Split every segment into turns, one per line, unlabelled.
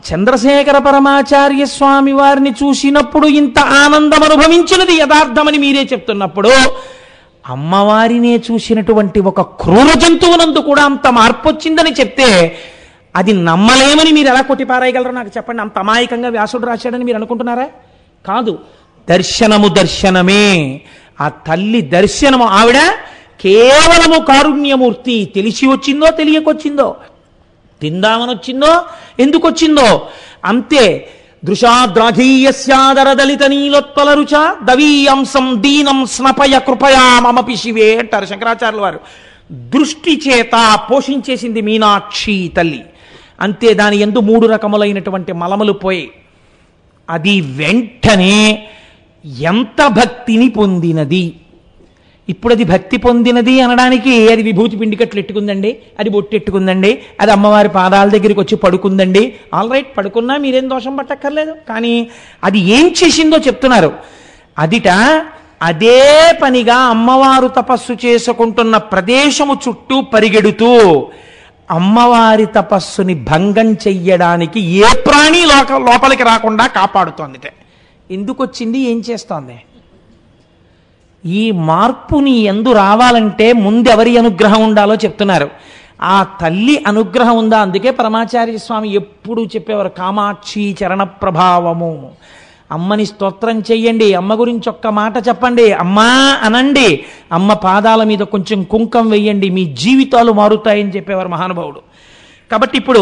చంద్రశేఖర పరమాచార్య స్వామి వారిని చూసినప్పుడు ఇంత ఆనందం అనుభవించినది యథార్థమని మీరే చెప్తున్నప్పుడు అమ్మవారినే చూసినటువంటి ఒక క్రూర జంతువునందు కూడా అంత మార్పు వచ్చిందని చెప్తే అది నమ్మలేమని మీరు ఎలా కొట్టిపారాయగలరో నాకు చెప్పండి అంత అమాయకంగా వ్యాసుడు రాశాడని మీరు అనుకుంటున్నారా కాదు దర్శనము దర్శనమే ఆ తల్లి దర్శనము ఆవిడ కేవలము కారుణ్యమూర్తి తెలిసి వచ్చిందో తెలియకొచ్చిందో తిందామని వచ్చిందో ఎందుకు వచ్చిందో అంతే దృశాద్రాఘీయస్యాదర దళిత నీలోత్పల రుచ దవీయంసం దీనం స్నపయ కృపయా మమపి శివే అంటారు శంకరాచార్యుల వారు దృష్టి చేత పోషించేసింది మీనాక్షి తల్లి అంతే దాని ఎందు మూడు రకములైనటువంటి మలములు పోయి అది వెంటనే ఎంత భక్తిని పొందినది ఇప్పుడు అది భక్తి పొందినది అనడానికి అది విభూతి పిండికట్లు ఎట్టుకుందండి అది బొట్టెట్టుకుందండి అది అమ్మవారి పాదాల దగ్గరికి వచ్చి పడుకుందండి ఆల్ రైట్ పడుకున్నా మీరేం దోషం పట్టక్కర్లేదు కానీ అది ఏం చేసిందో చెప్తున్నారు అదిట అదే పనిగా అమ్మవారు తపస్సు చేసుకుంటున్న ప్రదేశము చుట్టూ పరిగెడుతూ అమ్మవారి తపస్సుని భంగం చెయ్యడానికి ఏ ప్రాణి లోక లోపలికి రాకుండా కాపాడుతోందిట ఎందుకు వచ్చింది ఏం చేస్తోంది ఈ మార్పుని ఎందు రావాలంటే ముందు ఎవరి అనుగ్రహం ఉండాలో చెప్తున్నారు ఆ తల్లి అనుగ్రహం ఉందా అందుకే పరమాచార్య స్వామి ఎప్పుడు చెప్పేవారు కామాక్షి చరణ ప్రభావము అమ్మని స్తోత్రం చెయ్యండి అమ్మ గురించి ఒక్క మాట చెప్పండి అమ్మా అనండి అమ్మ పాదాల మీద కొంచెం కుంకం వెయ్యండి మీ జీవితాలు మారుతాయని చెప్పేవారు మహానుభావుడు కాబట్టి ఇప్పుడు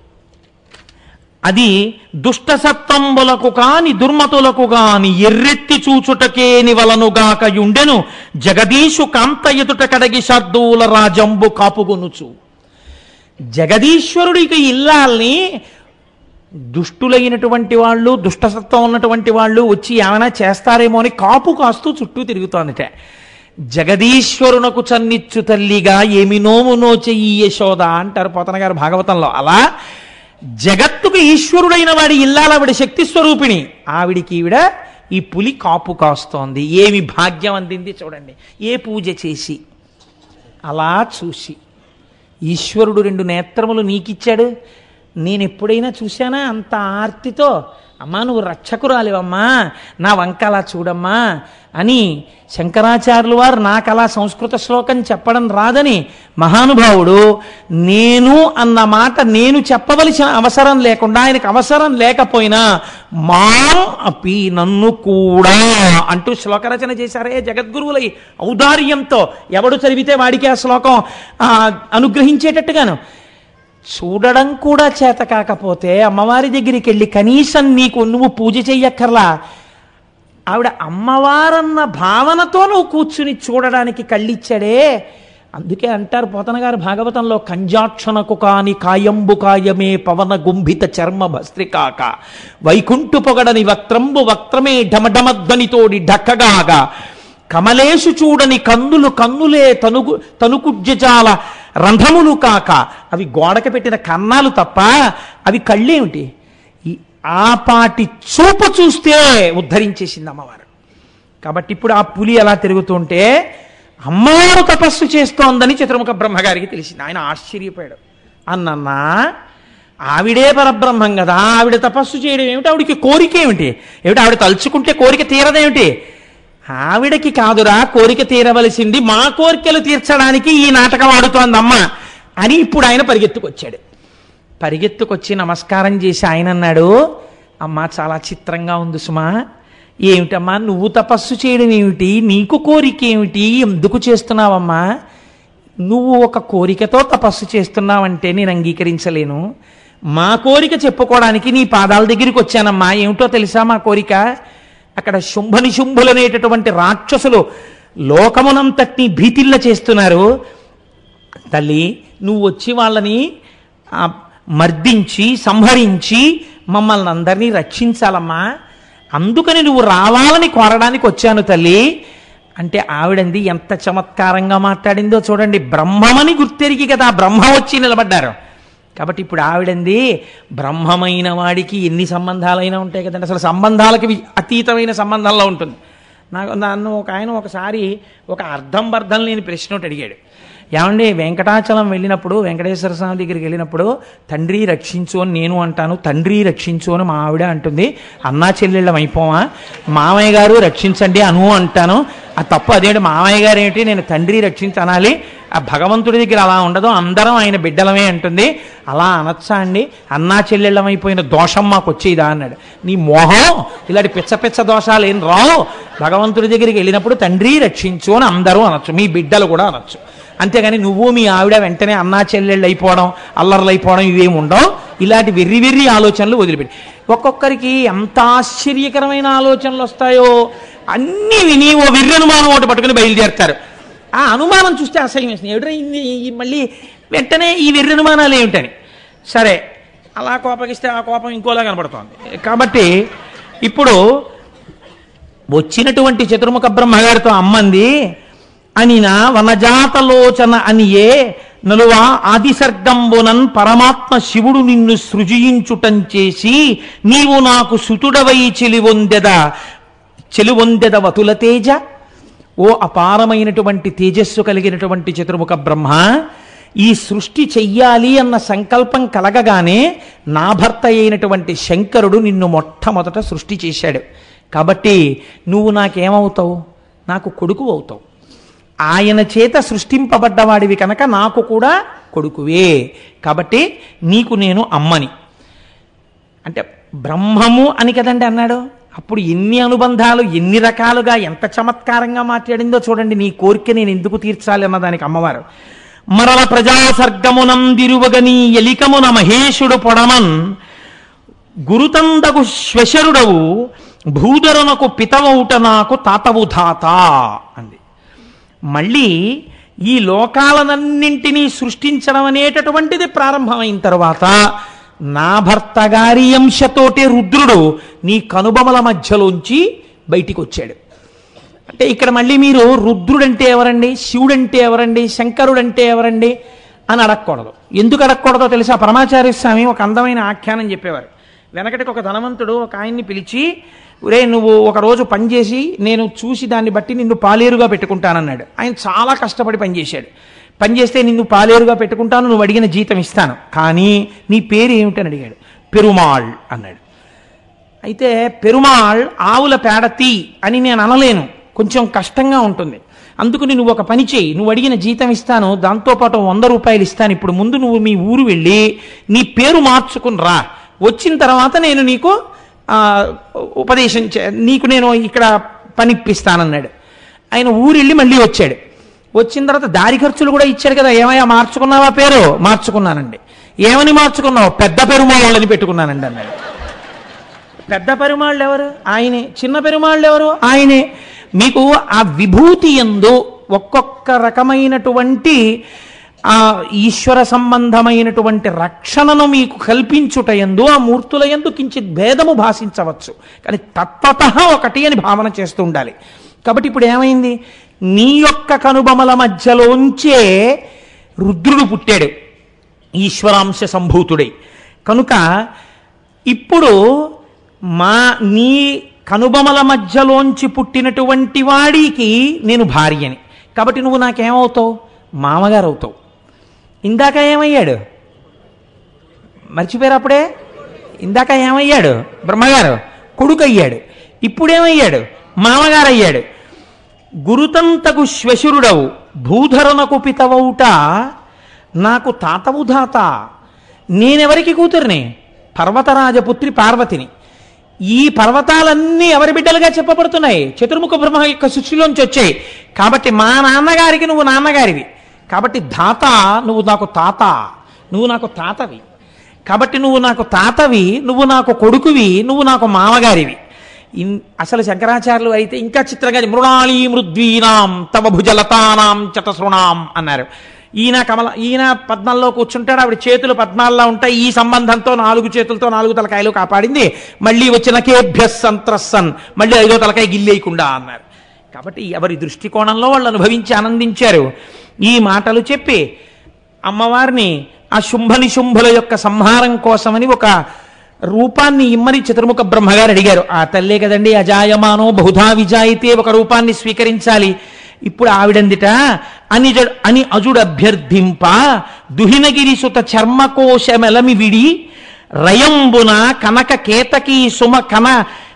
అది దుష్ట సత్తంబులకు కాని దుర్మతులకు గాని ఎర్రెత్తి చూచుటకేని వలనుగాక యుండెను జగదీషు కాంత ఎదుట కడగి శర్దూల రాజంబు కాపుగొనుచు జగదీశ్వరుడికి ఇల్లాల్ని దుష్టులైనటువంటి వాళ్ళు దుష్టసత్వం ఉన్నటువంటి వాళ్ళు వచ్చి ఏమైనా చేస్తారేమో అని కాపు కాస్తూ చుట్టూ తిరుగుతోందిట జగదీశ్వరునకు చన్నిచ్చు తల్లిగా ఏమి నోమునో చెయ్యి యశోద అంటారు పోతన గారు భాగవతంలో అలా జగత్తుకు ఈశ్వరుడైన వాడి ఇల్లాలవిడ శక్తి స్వరూపిణి ఆవిడికి ఈవిడ ఈ పులి కాపు కాస్తోంది ఏమి భాగ్యం అందింది చూడండి ఏ పూజ చేసి అలా చూసి ఈశ్వరుడు రెండు నేత్రములు నీకిచ్చాడు నేను ఎప్పుడైనా చూశానా అంత ఆర్తితో అమ్మా నువ్వు రక్షకురాలివమ్మా నా వంక అలా చూడమ్మా అని శంకరాచార్యులు వారు నాకు అలా సంస్కృత శ్లోకం చెప్పడం రాదని మహానుభావుడు నేను అన్న మాట నేను చెప్పవలసిన అవసరం లేకుండా ఆయనకు అవసరం లేకపోయినా మాం అపి నన్ను కూడా అంటూ శ్లోకరచన చేశారే జగద్గురువులై ఔదార్యంతో ఎవడు చదివితే వాడికి ఆ శ్లోకం ఆ, అనుగ్రహించేటట్టుగాను చూడడం కూడా చేత కాకపోతే అమ్మవారి దగ్గరికి వెళ్ళి కనీసం నీకు నువ్వు పూజ చెయ్యక్కర్లా ఆవిడ అమ్మవారన్న భావనతో నువ్వు కూర్చుని చూడడానికి కళ్ళిచ్చాడే అందుకే అంటారు పోతన గారు భాగవతంలో కంజాక్షణకు కాని కాయంబు కాయమే పవన గుంభిత చర్మ భస్త్రికాక వైకుంఠు పొగడని వక్త్రంబు వక్త్రమే ఢమఢమధ్వనితోడి ఢక్కగాగా కమలేషు చూడని కన్నులు కన్నులే తనుగు తనుకుజ్జజాల రంధ్రములు కాక అవి గోడకి పెట్టిన కన్నాలు తప్ప అవి కళ్ళేమిటి ఈ ఆపాటి చూపు చూస్తే ఉద్ధరించేసింది అమ్మవారు కాబట్టి ఇప్పుడు ఆ పులి ఎలా తిరుగుతుంటే అమ్మవారు తపస్సు చేస్తోందని చతుర్ముఖ బ్రహ్మగారికి తెలిసింది ఆయన ఆశ్చర్యపోయాడు అన్నన్నా ఆవిడే పరబ్రహ్మం కదా ఆవిడ తపస్సు చేయడం ఏమిటి ఆవిడికి కోరిక ఏమిటి ఏమిటి ఆవిడ తలుచుకుంటే కోరిక తీరదేమిటి ఆవిడకి కాదురా కోరిక తీరవలసింది మా కోరికలు తీర్చడానికి ఈ నాటకం ఆడుతోంది అమ్మ అని ఇప్పుడు ఆయన పరిగెత్తుకొచ్చాడు పరిగెత్తుకొచ్చి నమస్కారం చేసి ఆయన అన్నాడు అమ్మా చాలా చిత్రంగా ఉంది సుమా ఏమిటమ్మా నువ్వు తపస్సు చేయడం ఏమిటి నీకు కోరిక ఏమిటి ఎందుకు చేస్తున్నావమ్మా నువ్వు ఒక కోరికతో తపస్సు చేస్తున్నావంటే నేను అంగీకరించలేను మా కోరిక చెప్పుకోవడానికి నీ పాదాల దగ్గరికి వచ్చానమ్మా ఏమిటో తెలుసా మా కోరిక అక్కడ శుంభని శుంభులనేటటువంటి రాక్షసులు లోకమునంతటినీ భీతిల్ల చేస్తున్నారు తల్లి నువ్వు వచ్చి వాళ్ళని ఆ, మర్దించి సంహరించి మమ్మల్ని అందరినీ రక్షించాలమ్మా అందుకని నువ్వు రావాలని కోరడానికి వచ్చాను తల్లి అంటే ఆవిడంది ఎంత చమత్కారంగా మాట్లాడిందో చూడండి బ్రహ్మమని గుర్తెరిగి కదా బ్రహ్మ వచ్చి నిలబడ్డారు కాబట్టి ఇప్పుడు ఆవిడంది బ్రహ్మమైన వాడికి ఎన్ని సంబంధాలైనా ఉంటాయి కదండి అసలు సంబంధాలకి వి- అతీతమైన సంబంధంలో ఉంటుంది నాకు నన్ను ఒక ఆయన ఒకసారి ఒక అర్థం బర్థం లేని ప్రశ్న ఒకటి అడిగాడు ఏమండి వెంకటాచలం వెళ్ళినప్పుడు వెంకటేశ్వర స్వామి దగ్గరికి వెళ్ళినప్పుడు తండ్రి రక్షించు అని నేను అంటాను తండ్రి రక్షించు అని మా ఆవిడ అంటుంది అన్నా చెల్లెళ్ళం అయిపోవా మామయ్య గారు రక్షించండి అను అంటాను ఆ తప్పు అదేంటి మామయ్య గారు ఏంటి నేను తండ్రి రక్షించి అనాలి ఆ భగవంతుడి దగ్గర అలా ఉండదు అందరం ఆయన బిడ్డలమే అంటుంది అలా అనొచ్చా అండి అన్నా చెల్లెళ్ళమైపోయిన దోషం మాకు వచ్చేదా అన్నాడు నీ మోహం ఇలాంటి పిచ్చ పిచ్చ దోషాలు ఏం రావు భగవంతుడి దగ్గరికి వెళ్ళినప్పుడు తండ్రి రక్షించు అని అందరూ అనొచ్చు మీ బిడ్డలు కూడా అనొచ్చు అంతేగాని నువ్వు మీ ఆవిడ వెంటనే అన్నా చెల్లెళ్ళు అయిపోవడం అల్లర్లు అయిపోవడం ఇవేమి ఉండవు ఇలాంటి వెర్రి వెర్రి ఆలోచనలు వదిలిపెట్టి ఒక్కొక్కరికి ఎంత ఆశ్చర్యకరమైన ఆలోచనలు వస్తాయో అన్నీ విని ఓ వెర్రి అనుమానం ఒకటి పట్టుకుని బయలుదేరుతారు ఆ అనుమానం చూస్తే అసహ్యం వేస్తుంది ఏమిటో ఇన్ని ఈ మళ్ళీ వెంటనే ఈ వెర్రి అనుమానాలు ఏమిటని సరే అలా కోపగిస్తే ఆ కోపం ఇంకోలా కనబడుతోంది కాబట్టి ఇప్పుడు వచ్చినటువంటి చతుర్ముఖ బ్రహ్మగారితో అమ్మంది అనిన వనజాతలోచన అనియే నలువా ఆదిసర్గంబునన్ పరమాత్మ శివుడు నిన్ను సృజించుటం చేసి నీవు నాకు సుతుడవై చెలివొందెద చెలివొందెద వతుల తేజ ఓ అపారమైనటువంటి తేజస్సు కలిగినటువంటి చతుర్ముఖ బ్రహ్మ ఈ సృష్టి చెయ్యాలి అన్న సంకల్పం కలగగానే నా భర్త అయినటువంటి శంకరుడు నిన్ను మొట్టమొదట సృష్టి చేశాడు కాబట్టి నువ్వు నాకేమవుతావు నాకు కొడుకు అవుతావు ఆయన చేత సృష్టింపబడ్డవాడివి కనుక నాకు కూడా కొడుకువే కాబట్టి నీకు నేను అమ్మని అంటే బ్రహ్మము అని కదండి అన్నాడు అప్పుడు ఎన్ని అనుబంధాలు ఎన్ని రకాలుగా ఎంత చమత్కారంగా మాట్లాడిందో చూడండి నీ కోరిక నేను ఎందుకు తీర్చాలి అన్నదానికి అమ్మవారు మరల ప్రజాసర్గమునందిరువగని ఎలికమున మహేశుడు పొడమన్ గురుతందగు శ్వశరుడవు భూధరునకు పితవౌట నాకు తాతవు ధాత అంది మళ్ళీ ఈ లోకాలనన్నింటినీ సృష్టించడం అనేటటువంటిది ప్రారంభమైన తర్వాత నా భర్త గారి అంశతోటే రుద్రుడు నీ కనుబొమల మధ్యలోంచి బయటికి వచ్చాడు అంటే ఇక్కడ మళ్ళీ మీరు రుద్రుడంటే ఎవరండి శివుడంటే ఎవరండి శంకరుడంటే ఎవరండి అని అడగకూడదు ఎందుకు అడగకూడదో తెలుసా పరమాచార్య స్వామి ఒక అందమైన ఆఖ్యానం చెప్పేవారు వెనకటికి ఒక ధనవంతుడు ఒక ఆయన్ని పిలిచి ఒరే నువ్వు ఒక రోజు పనిచేసి నేను చూసి దాన్ని బట్టి నిన్ను పాలేరుగా పెట్టుకుంటానన్నాడు ఆయన చాలా కష్టపడి పనిచేశాడు పనిచేస్తే నిన్ను పాలేరుగా పెట్టుకుంటాను నువ్వు అడిగిన జీతం ఇస్తాను కానీ నీ పేరు ఏమిటని అడిగాడు పెరుమాళ్ అన్నాడు అయితే పెరుమాళ్ ఆవుల పేడ తీ అని నేను అనలేను కొంచెం కష్టంగా ఉంటుంది అందుకని నువ్వు ఒక పని చేయి నువ్వు అడిగిన జీతం ఇస్తాను దాంతోపాటు వంద రూపాయలు ఇస్తాను ఇప్పుడు ముందు నువ్వు మీ ఊరు వెళ్ళి నీ పేరు మార్చుకుని రా వచ్చిన తర్వాత నేను నీకు ఆ, ఉపదేశం చే- నీకు నేను ఇక్కడ పనిప్పిస్తానన్నాడు ఆయన ఊరు వెళ్ళి మళ్ళీ వచ్చాడు వచ్చిన తర్వాత దారి ఖర్చులు కూడా ఇచ్చాడు కదా ఏమయ్యా మార్చుకున్నావా పేరు మార్చుకున్నానండి ఏమని మార్చుకున్నావు పెద్ద పెరుమాళ్ళని పెట్టుకున్నానండి అన్నాడు పెద్ద పెరుమాళ్ళు ఎవరు ఆయనే చిన్న పెరుమాళ్ళు ఎవరు ఆయనే మీకు ఆ విభూతి ఎందు ఒక్కొక్క రకమైనటువంటి ఆ ఈశ్వర సంబంధమైనటువంటి రక్షణను మీకు కల్పించుట ఎందు ఆ మూర్తుల ఎందు కించిత్ భేదము భాషించవచ్చు కానీ తత్వత ఒకటి అని భావన చేస్తూ ఉండాలి కాబట్టి ఇప్పుడు ఏమైంది నీ యొక్క కనుబొమల మధ్యలోంచే రుద్రుడు పుట్టాడు ఈశ్వరాంశ సంభూతుడై కనుక ఇప్పుడు మా నీ కనుబొమల మధ్యలోంచి పుట్టినటువంటి వాడికి నేను భార్యని కాబట్టి నువ్వు నాకేమవుతావు మామగారు అవుతావు ఇందాక ఏమయ్యాడు మర్చిపోయారు అప్పుడే ఇందాక ఏమయ్యాడు బ్రహ్మగారు కొడుకు అయ్యాడు ఇప్పుడేమయ్యాడు మామగారు అయ్యాడు గురుతంతకు శ్వశురుడవు భూధరునకు పితవౌట నాకు తాతవు ధాత నేనెవరికి కూతురిని పర్వతరాజపుత్రి పార్వతిని ఈ పర్వతాలన్నీ ఎవరి బిడ్డలుగా చెప్పబడుతున్నాయి చతుర్ముఖ బ్రహ్మ యొక్క సృష్టిలోంచి వచ్చాయి కాబట్టి మా నాన్నగారికి నువ్వు నాన్నగారివి కాబట్టి ధాత నువ్వు నాకు తాత నువ్వు నాకు తాతవి కాబట్టి నువ్వు నాకు తాతవి నువ్వు నాకు కొడుకువి నువ్వు నాకు మామగారివి ఇన్- అసలు శంకరాచార్యులు అయితే ఇంకా చిత్రంగా మృణాళీ మృద్వీనాం తవ భుజలతానాం చతసృణాం అన్నారు ఈయన కమల ఈయన పద్మాల్లో కూర్చుంటాడు ఆవిడ చేతులు పద్మాల్లో ఉంటాయి ఈ సంబంధంతో నాలుగు చేతులతో నాలుగు తలకాయలు కాపాడింది మళ్ళీ వచ్చిన కేభ్య సంత్రస్సన్ మళ్ళీ ఐదో తలకాయ గిల్లేయకుండా అన్నారు కాబట్టి ఎవరి దృష్టికోణంలో వాళ్ళు అనుభవించి ఆనందించారు ఈ మాటలు చెప్పి అమ్మవారిని ఆ శుంభ నిశుంభుల యొక్క సంహారం కోసమని ఒక రూపాన్ని ఇమ్మని చతుర్ముఖ బ్రహ్మగారు అడిగారు ఆ తల్లే కదండి అజాయమానో బహుధా విజాయితే ఒక రూపాన్ని స్వీకరించాలి ఇప్పుడు ఆవిడందిట అని జ- అని అజుడు అభ్యర్థింప దుహినగిరి సుత చర్మకోశమెలమి విడి రయంబున కనక కేతకీ సుమ కన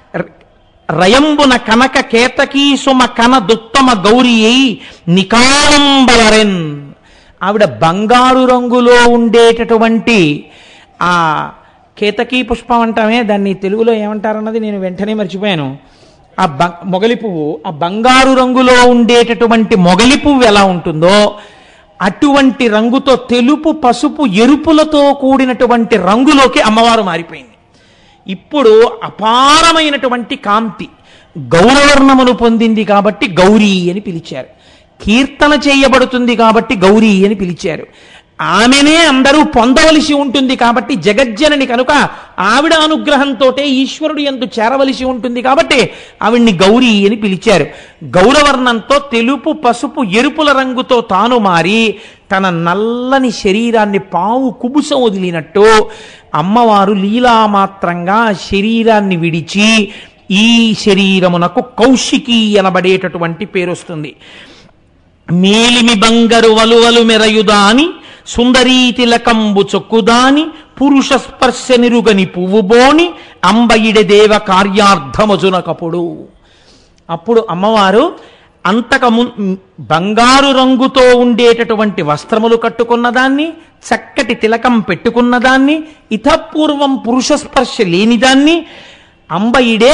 రయంబున కనక కేతకీ సుమ కన దుత్తమ గౌరీ నికాలంబలరెన్ ఆవిడ బంగారు రంగులో ఉండేటటువంటి ఆ కేతకీ పుష్పం అంటామే దాన్ని తెలుగులో ఏమంటారన్నది నేను వెంటనే మర్చిపోయాను ఆ బ మొగలి పువ్వు ఆ బంగారు రంగులో ఉండేటటువంటి మొగలి పువ్వు ఎలా ఉంటుందో అటువంటి రంగుతో తెలుపు పసుపు ఎరుపులతో కూడినటువంటి రంగులోకి అమ్మవారు మారిపోయింది ఇప్పుడు అపారమైనటువంటి కాంతి గౌరవర్ణమును పొందింది కాబట్టి గౌరీ అని పిలిచారు కీర్తన చేయబడుతుంది కాబట్టి గౌరీ అని పిలిచారు ఆమెనే అందరూ పొందవలసి ఉంటుంది కాబట్టి జగజ్జనని కనుక ఆవిడ అనుగ్రహంతో ఈశ్వరుడు ఎందు చేరవలసి ఉంటుంది కాబట్టి ఆవిడ్ని గౌరీ అని పిలిచారు గౌరవర్ణంతో తెలుపు పసుపు ఎరుపుల రంగుతో తాను మారి తన నల్లని శరీరాన్ని పావు కుబుసం వదిలినట్టు అమ్మవారు లీలామాత్రంగా ఆ శరీరాన్ని విడిచి ఈ శరీరమునకు కౌశికి అనబడేటటువంటి పేరు వస్తుంది మేలిమి బంగరు వలువలు మెరయుదాని సుందరీ తిలకంబు చొక్కుదాని పురుష స్పర్శ నిరుగని పువ్వుబోని అంబయిడి దేవ కార్యార్థమజునకపుడు అప్పుడు అమ్మవారు అంతక ము- బంగారు రంగుతో ఉండేటటువంటి వస్త్రములు కట్టుకున్నదాన్ని చక్కటి తిలకం పెట్టుకున్నదాన్ని ఇతపూర్వం పురుష స్పర్శ లేనిదాన్ని అంబయిడే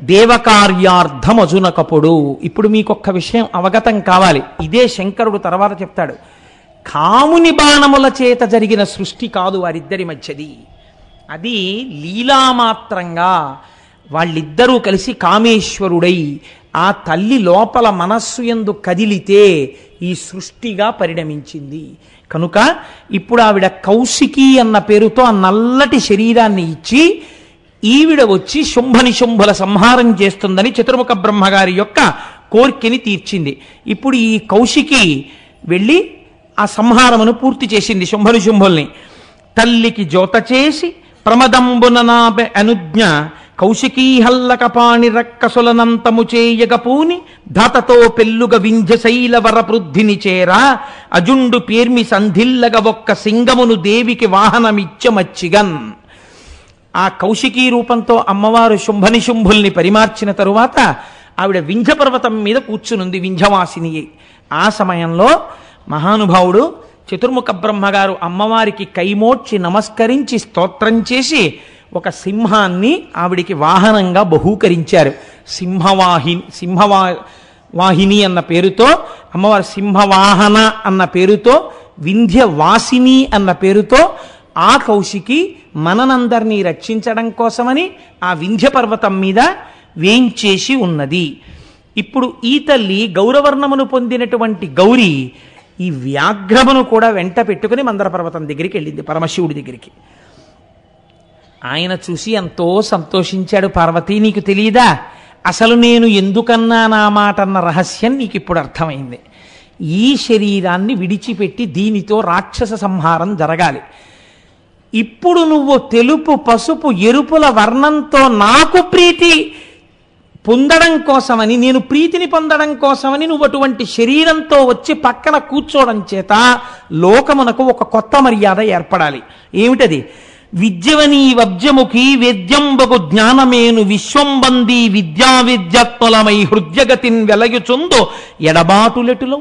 దేవకార్యార్థమజునకపుడు ఇప్పుడు మీకు ఒక్క విషయం అవగతం కావాలి ఇదే శంకరుడు తర్వాత చెప్తాడు కాముని బాణముల చేత జరిగిన సృష్టి కాదు వారిద్దరి మధ్యది అది లీలామాత్రంగా వాళ్ళిద్దరూ కలిసి కామేశ్వరుడై ఆ తల్లి లోపల మనస్సు ఎందు కదిలితే ఈ సృష్టిగా పరిణమించింది కనుక ఇప్పుడు ఆవిడ కౌశికి అన్న పేరుతో ఆ నల్లటి శరీరాన్ని ఇచ్చి ఈవిడ వచ్చి శుంభని శుంభుల సంహారం చేస్తుందని చతుర్ముఖ బ్రహ్మగారి యొక్క కోర్కెని తీర్చింది ఇప్పుడు ఈ కౌశికి వెళ్ళి ఆ సంహారమును పూర్తి చేసింది శుంభని శుంభుల్ని తల్లికి జోత చేసి ప్రమదంబున నాబె అనుజ్ఞ కౌశికీ హల్లకపాణి రక్కసులనంతము చేయగపూని ధాతతో పెళ్ళుగ వింధ్యశైల వరపృద్ధిని చేరా అజుండు పేర్మి సంధిల్లగ ఒక్క సింగమును దేవికి వాహనమిచ్చమచ్చిగన్ ఆ కౌశికీ రూపంతో అమ్మవారు శుంభని శుంభుల్ని పరిమార్చిన తరువాత ఆవిడ వింధ్య పర్వతం మీద కూర్చునుంది వింధ్యవాసిని అయి. ఆ సమయంలో మహానుభావుడు చతుర్ముఖ బ్రహ్మగారు అమ్మవారికి కైమోడ్చి నమస్కరించి స్తోత్రం చేసి ఒక సింహాన్ని ఆవిడికి వాహనంగా బహూకరించారు సింహవాహి సింహవా వాహిని అన్న పేరుతో అమ్మవారి సింహవాహన అన్న పేరుతో వింధ్యవాసిని అన్న పేరుతో ఆ కౌశికి మననందరినీ రక్షించడం కోసమని ఆ వింధ్య పర్వతం మీద వేంచేసి ఉన్నది ఇప్పుడు ఈ తల్లి గౌరవర్ణమును పొందినటువంటి గౌరి ఈ వ్యాఘ్రమును కూడా వెంట పెట్టుకుని మందర పర్వతం దగ్గరికి వెళ్ళింది పరమశివుడి దగ్గరికి ఆయన చూసి ఎంతో సంతోషించాడు పార్వతి నీకు తెలియదా అసలు నేను ఎందుకన్నా నా మాట అన్న రహస్యం నీకు ఇప్పుడు అర్థమైంది ఈ శరీరాన్ని విడిచిపెట్టి దీనితో రాక్షస సంహారం జరగాలి ఇప్పుడు నువ్వు తెలుపు పసుపు ఎరుపుల వర్ణంతో నాకు ప్రీతి పొందడం కోసమని నేను ప్రీతిని పొందడం కోసమని నువ్వు అటువంటి శరీరంతో వచ్చి పక్కన కూర్చోవడం చేత లోకమునకు ఒక కొత్త మర్యాద ఏర్పడాలి ఏమిటది విద్యవని వబ్జముఖి వేద్యంబగు జ్ఞానమేను విశ్వంబంది విద్యా విద్యాత్మలమై హృదయగతిన్ వెలయుచుందో ఎడబాటులెటులో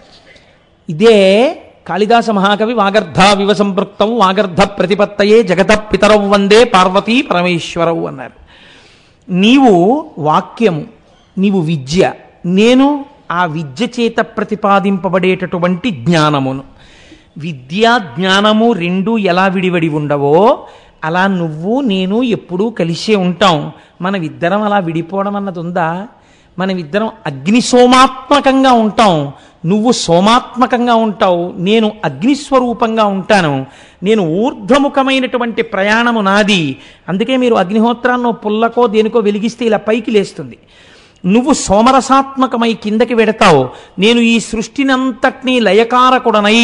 ఇదే కాళిదాస మహాకవి వాగర్ధ వివ సంపృక్తం వాగర్ధ ప్రతిపత్తయే జగత పితరవు వందే పార్వతీ పరమేశ్వరవు అన్నారు నీవు వాక్యము నీవు విద్య నేను ఆ విద్య చేత ప్రతిపాదింపబడేటటువంటి జ్ఞానమును విద్య జ్ఞానము రెండు ఎలా విడివడి ఉండవో అలా నువ్వు నేను ఎప్పుడూ కలిసే ఉంటాం మనమిద్దరం అలా విడిపోవడం అన్నది ఉందా మనమిద్దరం అగ్ని సోమాత్మకంగా ఉంటాం నువ్వు సోమాత్మకంగా ఉంటావు నేను అగ్నిస్వరూపంగా ఉంటాను నేను ఊర్ధ్వముఖమైనటువంటి ప్రయాణము నాది అందుకే మీరు అగ్నిహోత్రాన్నో పుల్లకో దేనికో వెలిగిస్తే ఇలా పైకి లేస్తుంది నువ్వు సోమరసాత్మకమై కిందకి వెడతావు నేను ఈ సృష్టినంతటినీ లయకారకుడనై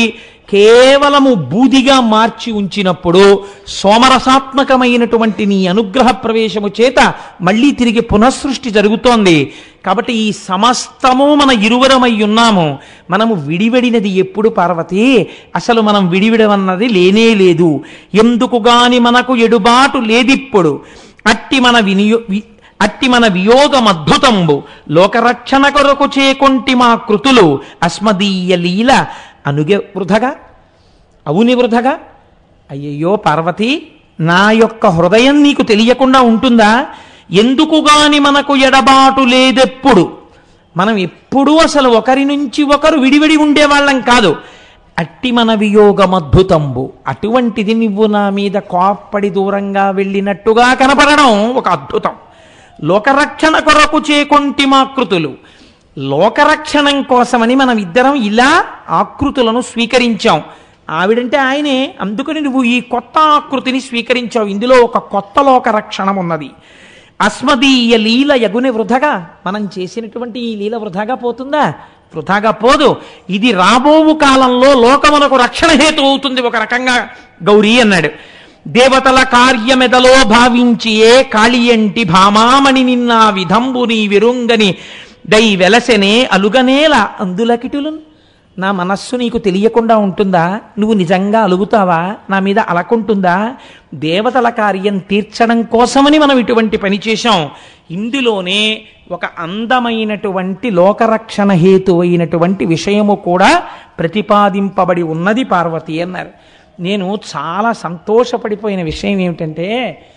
కేవలము బూదిగా మార్చి ఉంచినప్పుడు సోమరసాత్మకమైనటువంటి నీ అనుగ్రహ ప్రవేశము చేత మళ్ళీ తిరిగి పునఃసృష్టి జరుగుతోంది కాబట్టి ఈ సమస్తము మన ఇరువరమై ఉన్నాము మనము విడివడినది ఎప్పుడు పార్వతి అసలు మనం విడివిడవన్నది లేనే లేదు ఎందుకు గాని మనకు ఎడుబాటు లేదిప్పుడు అట్టి మన వినియో వి- అట్టి మన వియోగమద్భుతంబు లోకరక్షణ కొరకు చేకొంటి మా కృతులు అస్మదీయ లీల అనుగే వృధగా అవుని వృధగా అయ్యయ్యో పార్వతి నా యొక్క హృదయం నీకు తెలియకుండా ఉంటుందా ఎందుకు గాని మనకు ఎడబాటు లేదెప్పుడు మనం ఎప్పుడూ అసలు ఒకరి నుంచి ఒకరు విడివిడి ఉండేవాళ్ళం కాదు అట్టి మన వియోగమద్భుతంబు అటువంటిది నువ్వు నా మీద కోప్పడి దూరంగా వెళ్ళినట్టుగా కనపడడం ఒక అద్భుతం లోకరక్షణ కొరకు చేకొంటి మాకృతులు లోకరక్షణం కోసమని మనం ఇద్దరం ఇలా ఆకృతులను స్వీకరించాం ఆవిడంటే ఆయనే అందుకని నువ్వు ఈ కొత్త ఆకృతిని స్వీకరించావు ఇందులో ఒక కొత్త లోక రక్షణం ఉన్నది అస్మదీయ లీల యగుని వృధగా మనం చేసినటువంటి ఈ లీల వృధాగా పోతుందా వృధాగా పోదు ఇది రాబోవు కాలంలో లోకమునకు రక్షణ హేతు అవుతుంది ఒక రకంగా గౌరీ అన్నాడు దేవతల కార్యమెదలో భావించియే కాళియంటి భామామణి నిన్న విధంబు నీ విరుంగని దై వెలసెనే అలుగనేల అందులకిటులు నా మనస్సు నీకు తెలియకుండా ఉంటుందా నువ్వు నిజంగా అలుగుతావా నా మీద అలకుంటుందా దేవతల కార్యం తీర్చడం కోసమని మనం ఇటువంటి పని చేశాం ఇందులోనే ఒక అందమైనటువంటి లోకరక్షణ హేతు అయినటువంటి విషయము కూడా ప్రతిపాదింపబడి ఉన్నది పార్వతి అన్నారు నేను చాలా సంతోషపడిపోయిన విషయం ఏమిటంటే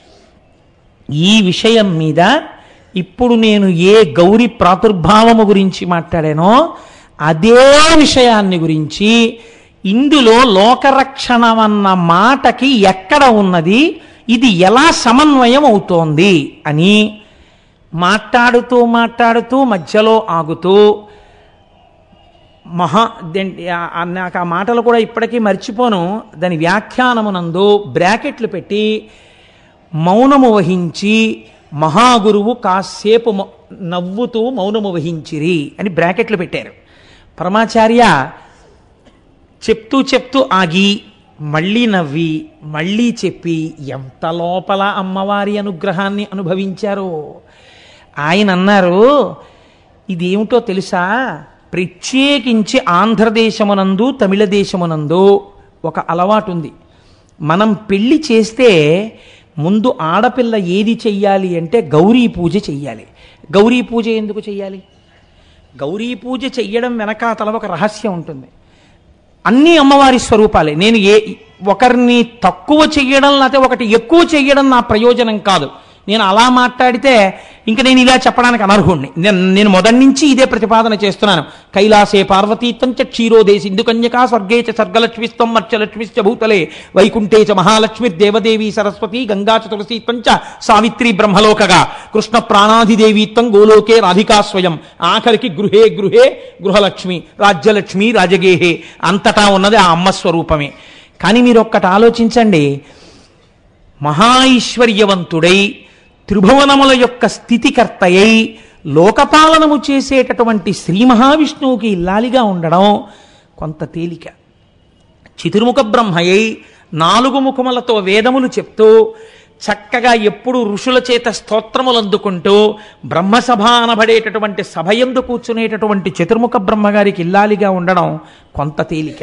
ఈ విషయం మీద ఇప్పుడు నేను ఏ గౌరి ప్రాదుర్భావము గురించి మాట్లాడానో అదే విషయాన్ని గురించి ఇందులో లోకరక్షణ అన్న మాటకి ఎక్కడ ఉన్నది ఇది ఎలా సమన్వయం అవుతోంది అని మాట్లాడుతూ మాట్లాడుతూ మధ్యలో ఆగుతూ మహా దెన్- ఆ- ఆ- నాకు ఆ మాటలు కూడా ఇప్పటికీ మర్చిపోను దాని వ్యాఖ్యానమునందు బ్రాకెట్లు పెట్టి మౌనము వహించి మహాగురువు కాసేపు మౌ- నవ్వుతూ మౌనము వహించిరి అని బ్రాకెట్లు పెట్టారు పరమాచార్య చెప్తూ చెప్తూ ఆగి మళ్ళీ నవ్వి మళ్ళీ చెప్పి ఎంత లోపల అమ్మవారి అనుగ్రహాన్ని అనుభవించారో ఆయన అన్నారు ఇదేమిటో తెలుసా ప్రత్యేకించి ఆంధ్రదేశమునందు తమిళ దేశమునందు ఒక అలవాటు ఉంది మనం పెళ్లి చేస్తే ముందు ఆడపిల్ల ఏది చెయ్యాలి అంటే గౌరీ పూజ చెయ్యాలి గౌరీ పూజ ఎందుకు చెయ్యాలి గౌరీ పూజ చెయ్యడం వెనకాతల ఒక రహస్యం ఉంటుంది అన్ని అమ్మవారి స్వరూపాలే నేను ఏ ఒకరిని తక్కువ చెయ్యడం లేకపోతే ఒకటి ఎక్కువ చెయ్యడం నా ప్రయోజనం కాదు నేను అలా మాట్లాడితే ఇంక నేను ఇలా చెప్పడానికి అనర్హుణ్ణి నేను నేను మొదటి నుంచి ఇదే ప్రతిపాదన చేస్తున్నాను కైలాసే పార్వతీత్వం చ క్షీరోదే సింధు కన్యకా స్వర్గే చ సర్గలక్ష్మిస్తం మర్చలక్ష్మిశ్చ భూతలే వైకుంఠే చ మహాలక్ష్మి దేవదేవి సరస్వతి గంగా చ తులసీత్వం చ సావిత్రి బ్రహ్మలోకగా కృష్ణ ప్రాణాధిదేవీత్వం గోలోకే రాధికా స్వయం ఆఖరికి గృహే గృహే గృహలక్ష్మి రాజ్యలక్ష్మి రాజగేహే అంతటా ఉన్నది ఆ అమ్మ స్వరూపమే కానీ మీరు ఒక్కటి ఆలోచించండి మహాైశ్వర్యవంతుడై త్రిభువనముల యొక్క స్థితికర్తయై లోకపాలనము చేసేటటువంటి శ్రీ మహావిష్ణువుకి ఇల్లాలిగా ఉండడం కొంత తేలిక చతుర్ముఖ బ్రహ్మయ్యై నాలుగు ముఖములతో వేదములు చెప్తూ చక్కగా ఎప్పుడు ఋషుల చేత స్తోత్రములు అందుకుంటూ బ్రహ్మసభ అనబడేటటువంటి సభయందు కూర్చునేటటువంటి చతుర్ముఖ బ్రహ్మగారికి ఇల్లాలిగా ఉండడం కొంత తేలిక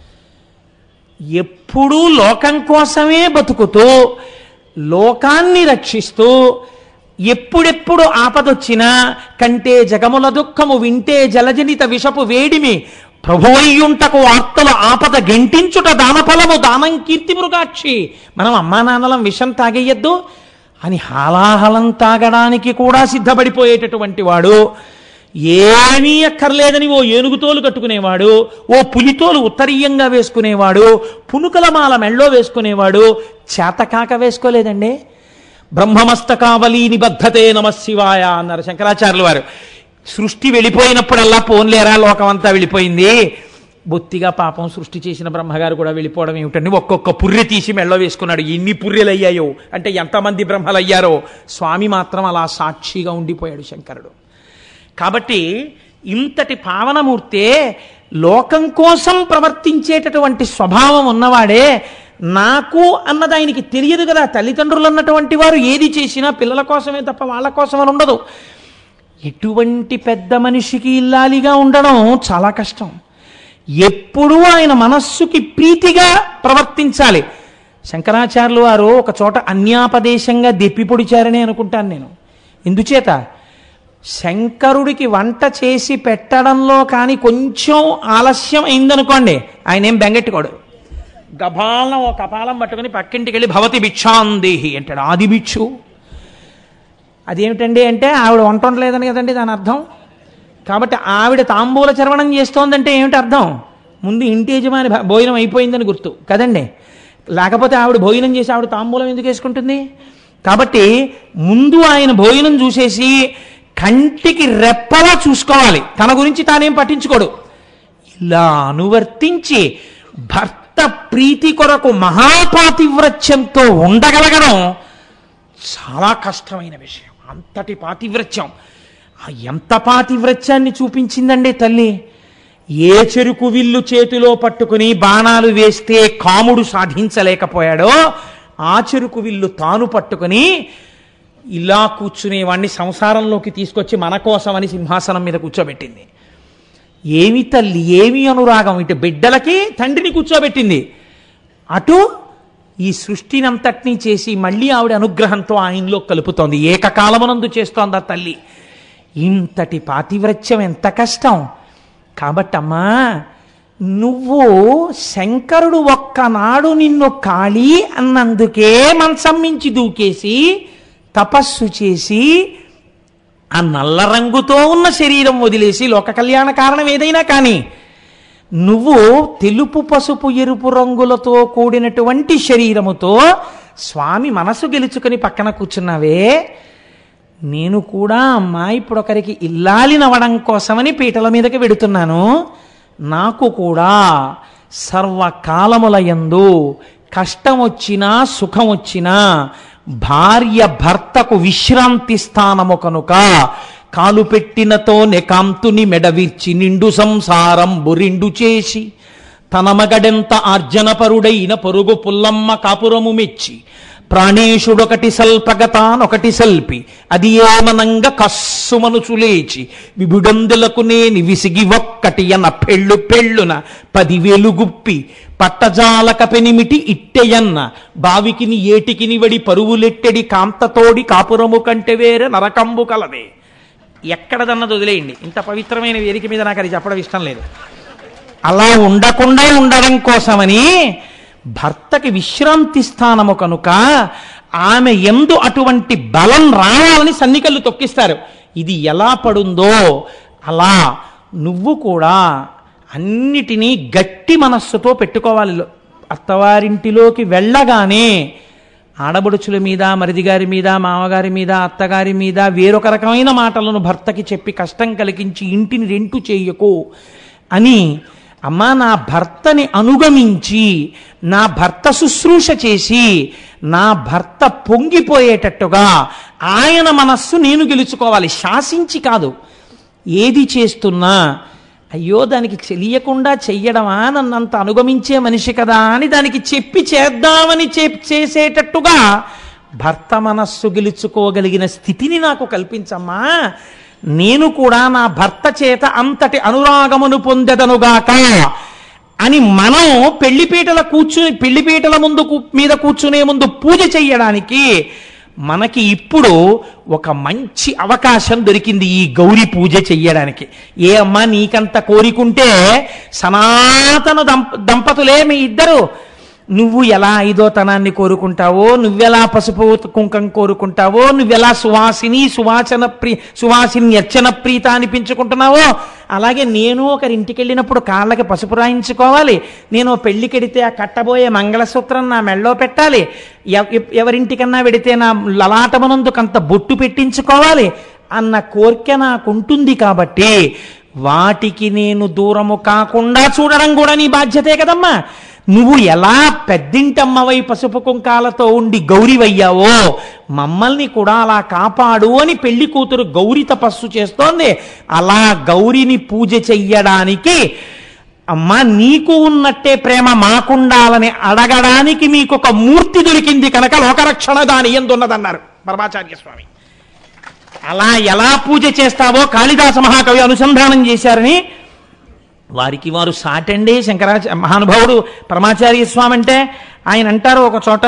ఎప్పుడూ లోకం కోసమే బతుకుతూ లోకాన్ని రక్షిస్తూ ఎప్పుడెప్పుడు ఆపదొచ్చినా కంటే జగముల దుఃఖము వింటే జలజనిత విషపు వేడిమి ప్రభువయ్యుంటకు ఆర్తల ఆపద గెంటించుట దానఫలము దానం కీర్తి మృగాక్షి మనం అమ్మా నాన్నలం విషం తాగేయద్దు అని హాలాహలం తాగడానికి కూడా సిద్ధపడిపోయేటటువంటి వాడు ఏమీ అక్కర్లేదని ఓ ఏనుగుతోలు కట్టుకునేవాడు ఓ పులితోలు ఉత్తరీయంగా వేసుకునేవాడు పునుకలమాల మెళ్ళో వేసుకునేవాడు చేతకాక వేసుకోలేదండి బ్రహ్మమస్తకావలి నిబద్ధతే నమ శివాయ అన్నారు శంకరాచార్యుల వారు సృష్టి వెళ్ళిపోయినప్పుడల్లా పోన్లేరా లోకమంతా వెళ్ళిపోయింది బొత్తిగా పాపం సృష్టి చేసిన బ్రహ్మగారు కూడా వెళ్ళిపోవడం ఏమిటండి ఒక్కొక్క పుర్రె తీసి మెళ్ళ వేసుకున్నాడు ఎన్ని పుర్రెలు అయ్యాయో అంటే ఎంతమంది బ్రహ్మలు అయ్యారో స్వామి మాత్రం అలా సాక్షిగా ఉండిపోయాడు శంకరుడు కాబట్టి ఇంతటి పావనమూర్తే లోకం కోసం ప్రవర్తించేటటువంటి స్వభావం ఉన్నవాడే నాకు అన్నది ఆయనకి తెలియదు కదా తల్లిదండ్రులు అన్నటువంటి వారు ఏది చేసినా పిల్లల కోసమే తప్ప వాళ్ళ కోసం అని ఉండదు ఎటువంటి పెద్ద మనిషికి ఇల్లాలిగా ఉండడం చాలా కష్టం ఎప్పుడూ ఆయన మనస్సుకి ప్రీతిగా ప్రవర్తించాలి శంకరాచార్యులు వారు ఒక చోట అన్యాపదేశంగా దెప్పి పొడిచారని అనుకుంటాను నేను ఎందుచేత శంకరుడికి వంట చేసి పెట్టడంలో కానీ కొంచెం ఆలస్యం అయిందనుకోండి ఆయన ఏం బెంగెట్టుకోడు గభాలను ఒక కపాలం పట్టుకుని పక్కింటికి వెళ్ళి భవతి భిక్షాందేహి అంటాడు ఆది భిక్షు అదేమిటండి అంటే ఆవిడ వంట వండలేదని కదండి దాని అర్థం కాబట్టి ఆవిడ తాంబూల చర్వణం చేస్తోందంటే ఏమిటి అర్థం ముందు ఇంటి యజమాని భ- భోజనం అయిపోయిందని గుర్తు కదండి లేకపోతే ఆవిడ భోజనం చేసి ఆవిడ తాంబూలం ఎందుకు వేసుకుంటుంది కాబట్టి ముందు ఆయన భోజనం చూసేసి కంటికి రెప్పలా చూసుకోవాలి తన గురించి తానేం పట్టించుకోడు ఇలా అనువర్తించి భర్త ప్రీతి కొరకు మహాపాతివ్రత్యంతో ఉండగలగడం చాలా కష్టమైన విషయం అంతటి పాతివ్రత్యం ఆ ఎంత పాతివ్రత్యాన్ని చూపించిందండి తల్లి ఏ చెరుకు విల్లు చేతిలో పట్టుకుని బాణాలు వేస్తే కాముడు సాధించలేకపోయాడో ఆ చెరుకు విల్లు తాను పట్టుకుని ఇలా కూర్చునేవాణ్ణి సంసారంలోకి తీసుకొచ్చి మన కోసమని సింహాసనం మీద కూర్చోబెట్టింది ఏమి తల్లి ఏమి అనురాగం ఇటు బిడ్డలకి తండ్రిని కూర్చోబెట్టింది అటు ఈ సృష్టినంతటినీ చేసి మళ్ళీ ఆవిడ అనుగ్రహంతో ఆయనలో కలుపుతోంది ఏకకాలమునందు చేస్తోంది ఆ తల్లి ఇంతటి పాతివ్రత్యం ఎంత కష్టం కాబట్టమ్మా నువ్వు శంకరుడు ఒక్కనాడు నిన్ను ఖాళీ అన్నందుకే మంచం మించి దూకేసి తపస్సు చేసి ఆ నల్ల రంగుతో ఉన్న శరీరం వదిలేసి లోక కళ్యాణ కారణం ఏదైనా కానీ నువ్వు తెలుపు పసుపు ఎరుపు రంగులతో కూడినటువంటి శరీరముతో స్వామి మనసు గెలుచుకొని పక్కన కూర్చున్నావే నేను కూడా అమ్మా ఇప్పుడు ఒకరికి ఇల్లాలినవడం కోసమని పీటల మీదకి వెడుతున్నాను నాకు కూడా సర్వకాలముల యందు కష్టం వచ్చినా సుఖం వచ్చినా భార్య భర్తకు విశ్రాంతి స్థానము కనుక కాలు పెట్టినతో నెకాంతుని మెడవిర్చి నిండు సంసారం బురిండు చేసి తన మగడెంత ఆర్జనపరుడైన పొరుగు పుల్లమ్మ కాపురము మెచ్చి ప్రాణేశుడొకటి సల్పగతానొకటి సల్పి అది ఏమనంగా కస్సుమనుచు లేచి విభుడందులకు నేని విసిగి ఒక్కటి అన్న పెళ్ళు పెళ్ళున పదివేలు గుప్పి పట్టజాలక పెనిమిటి ఇట్టెయన్న బావికిని ఏటికిని వడి పరువులెట్టెడి కాంతతోడి కాపురము కంటే వేరే నరకంబు కలదే ఎక్కడదన్నది వదిలేయండి ఇంత పవిత్రమైన వేదిక మీద నాకు అది చెప్పడం ఇష్టం లేదు అలా ఉండకుండా ఉండడం కోసమని భర్తకి విశ్రాంతి స్థానము కనుక ఆమె ఎందు అటువంటి బలం రావాలని సన్నికళ్ళు తొక్కిస్తారు ఇది ఎలా పడుందో అలా నువ్వు కూడా అన్నిటినీ గట్టి మనస్సుతో పెట్టుకోవాలి అత్తవారింటిలోకి వెళ్ళగానే ఆడబడుచుల మీద మరిది గారి మీద మామగారి మీద అత్తగారి మీద వేరొక రకమైన మాటలను భర్తకి చెప్పి కష్టం కలిగించి ఇంటిని రెంటు చేయకు అని అమ్మా నా భర్తని అనుగమించి నా భర్త శుశ్రూష చేసి నా భర్త పొంగిపోయేటట్టుగా ఆయన మనస్సు నేను గెలుచుకోవాలి శాసించి కాదు ఏది చేస్తున్నా అయ్యో దానికి తెలియకుండా చెయ్యడమా నన్నంత అనుగమించే మనిషి కదా అని దానికి చెప్పి చేద్దామని చే- చేసేటట్టుగా భర్త మనస్సు గెలుచుకోగలిగిన స్థితిని నాకు కల్పించమ్మా నేను కూడా నా భర్త చేత అంతటి అనురాగమును పొందెదనుగాక అని మనం పెళ్లిపీటల కూర్చుని పెళ్లిపీటల ముందు కూ- మీద కూర్చునే ముందు పూజ చెయ్యడానికి మనకి ఇప్పుడు ఒక మంచి అవకాశం దొరికింది ఈ గౌరీ పూజ చెయ్యడానికి ఏ అమ్మా నీకంత కోరికుంటే సనాతన దంప దంపతులే మీ ఇద్దరు నువ్వు ఎలా ఐదోతనాన్ని కోరుకుంటావో నువ్వెలా పసుపు కుంకం కోరుకుంటావో నువ్వెలా సువాసిని సువాచన ప్రీ సువాసిని అర్చన ప్రీత అనిపించుకుంటున్నావో అలాగే నేను ఒకరి ఇంటికి వెళ్ళినప్పుడు కాళ్ళకి పసుపు రాయించుకోవాలి నేను పెళ్లికెడితే ఆ కట్టబోయే మంగళసూత్రం నా మెళ్ళో పెట్టాలి ఎవ- ఎవరింటికన్నా వెడితే నా లలాటమనందుకంత బొట్టు పెట్టించుకోవాలి అన్న కోరిక నాకుంటుంది కాబట్టి వాటికి నేను దూరము కాకుండా చూడడం కూడా నీ బాధ్యతే కదమ్మా నువ్వు ఎలా పెద్దింటమ్మవై పసుపు కుంకాలతో ఉండి గౌరివయ్యావో మమ్మల్ని కూడా అలా కాపాడు అని పెళ్లి కూతురు గౌరి తపస్సు చేస్తోంది అలా గౌరిని పూజ చెయ్యడానికి అమ్మా నీకు ఉన్నట్టే ప్రేమ మాకుండాలని అడగడానికి మీకు ఒక మూర్తి దొరికింది కనుక లోకరక్షణ దాని ఎందున్నదన్నారు పరమాచార్య స్వామి అలా ఎలా పూజ చేస్తావో కాళిదాస మహాకవి అనుసంధానం చేశారని వారికి వారు సాటండి శంకరాచ మహానుభావుడు పరమాచార్య స్వామి అంటే ఆయన అంటారు ఒక చోట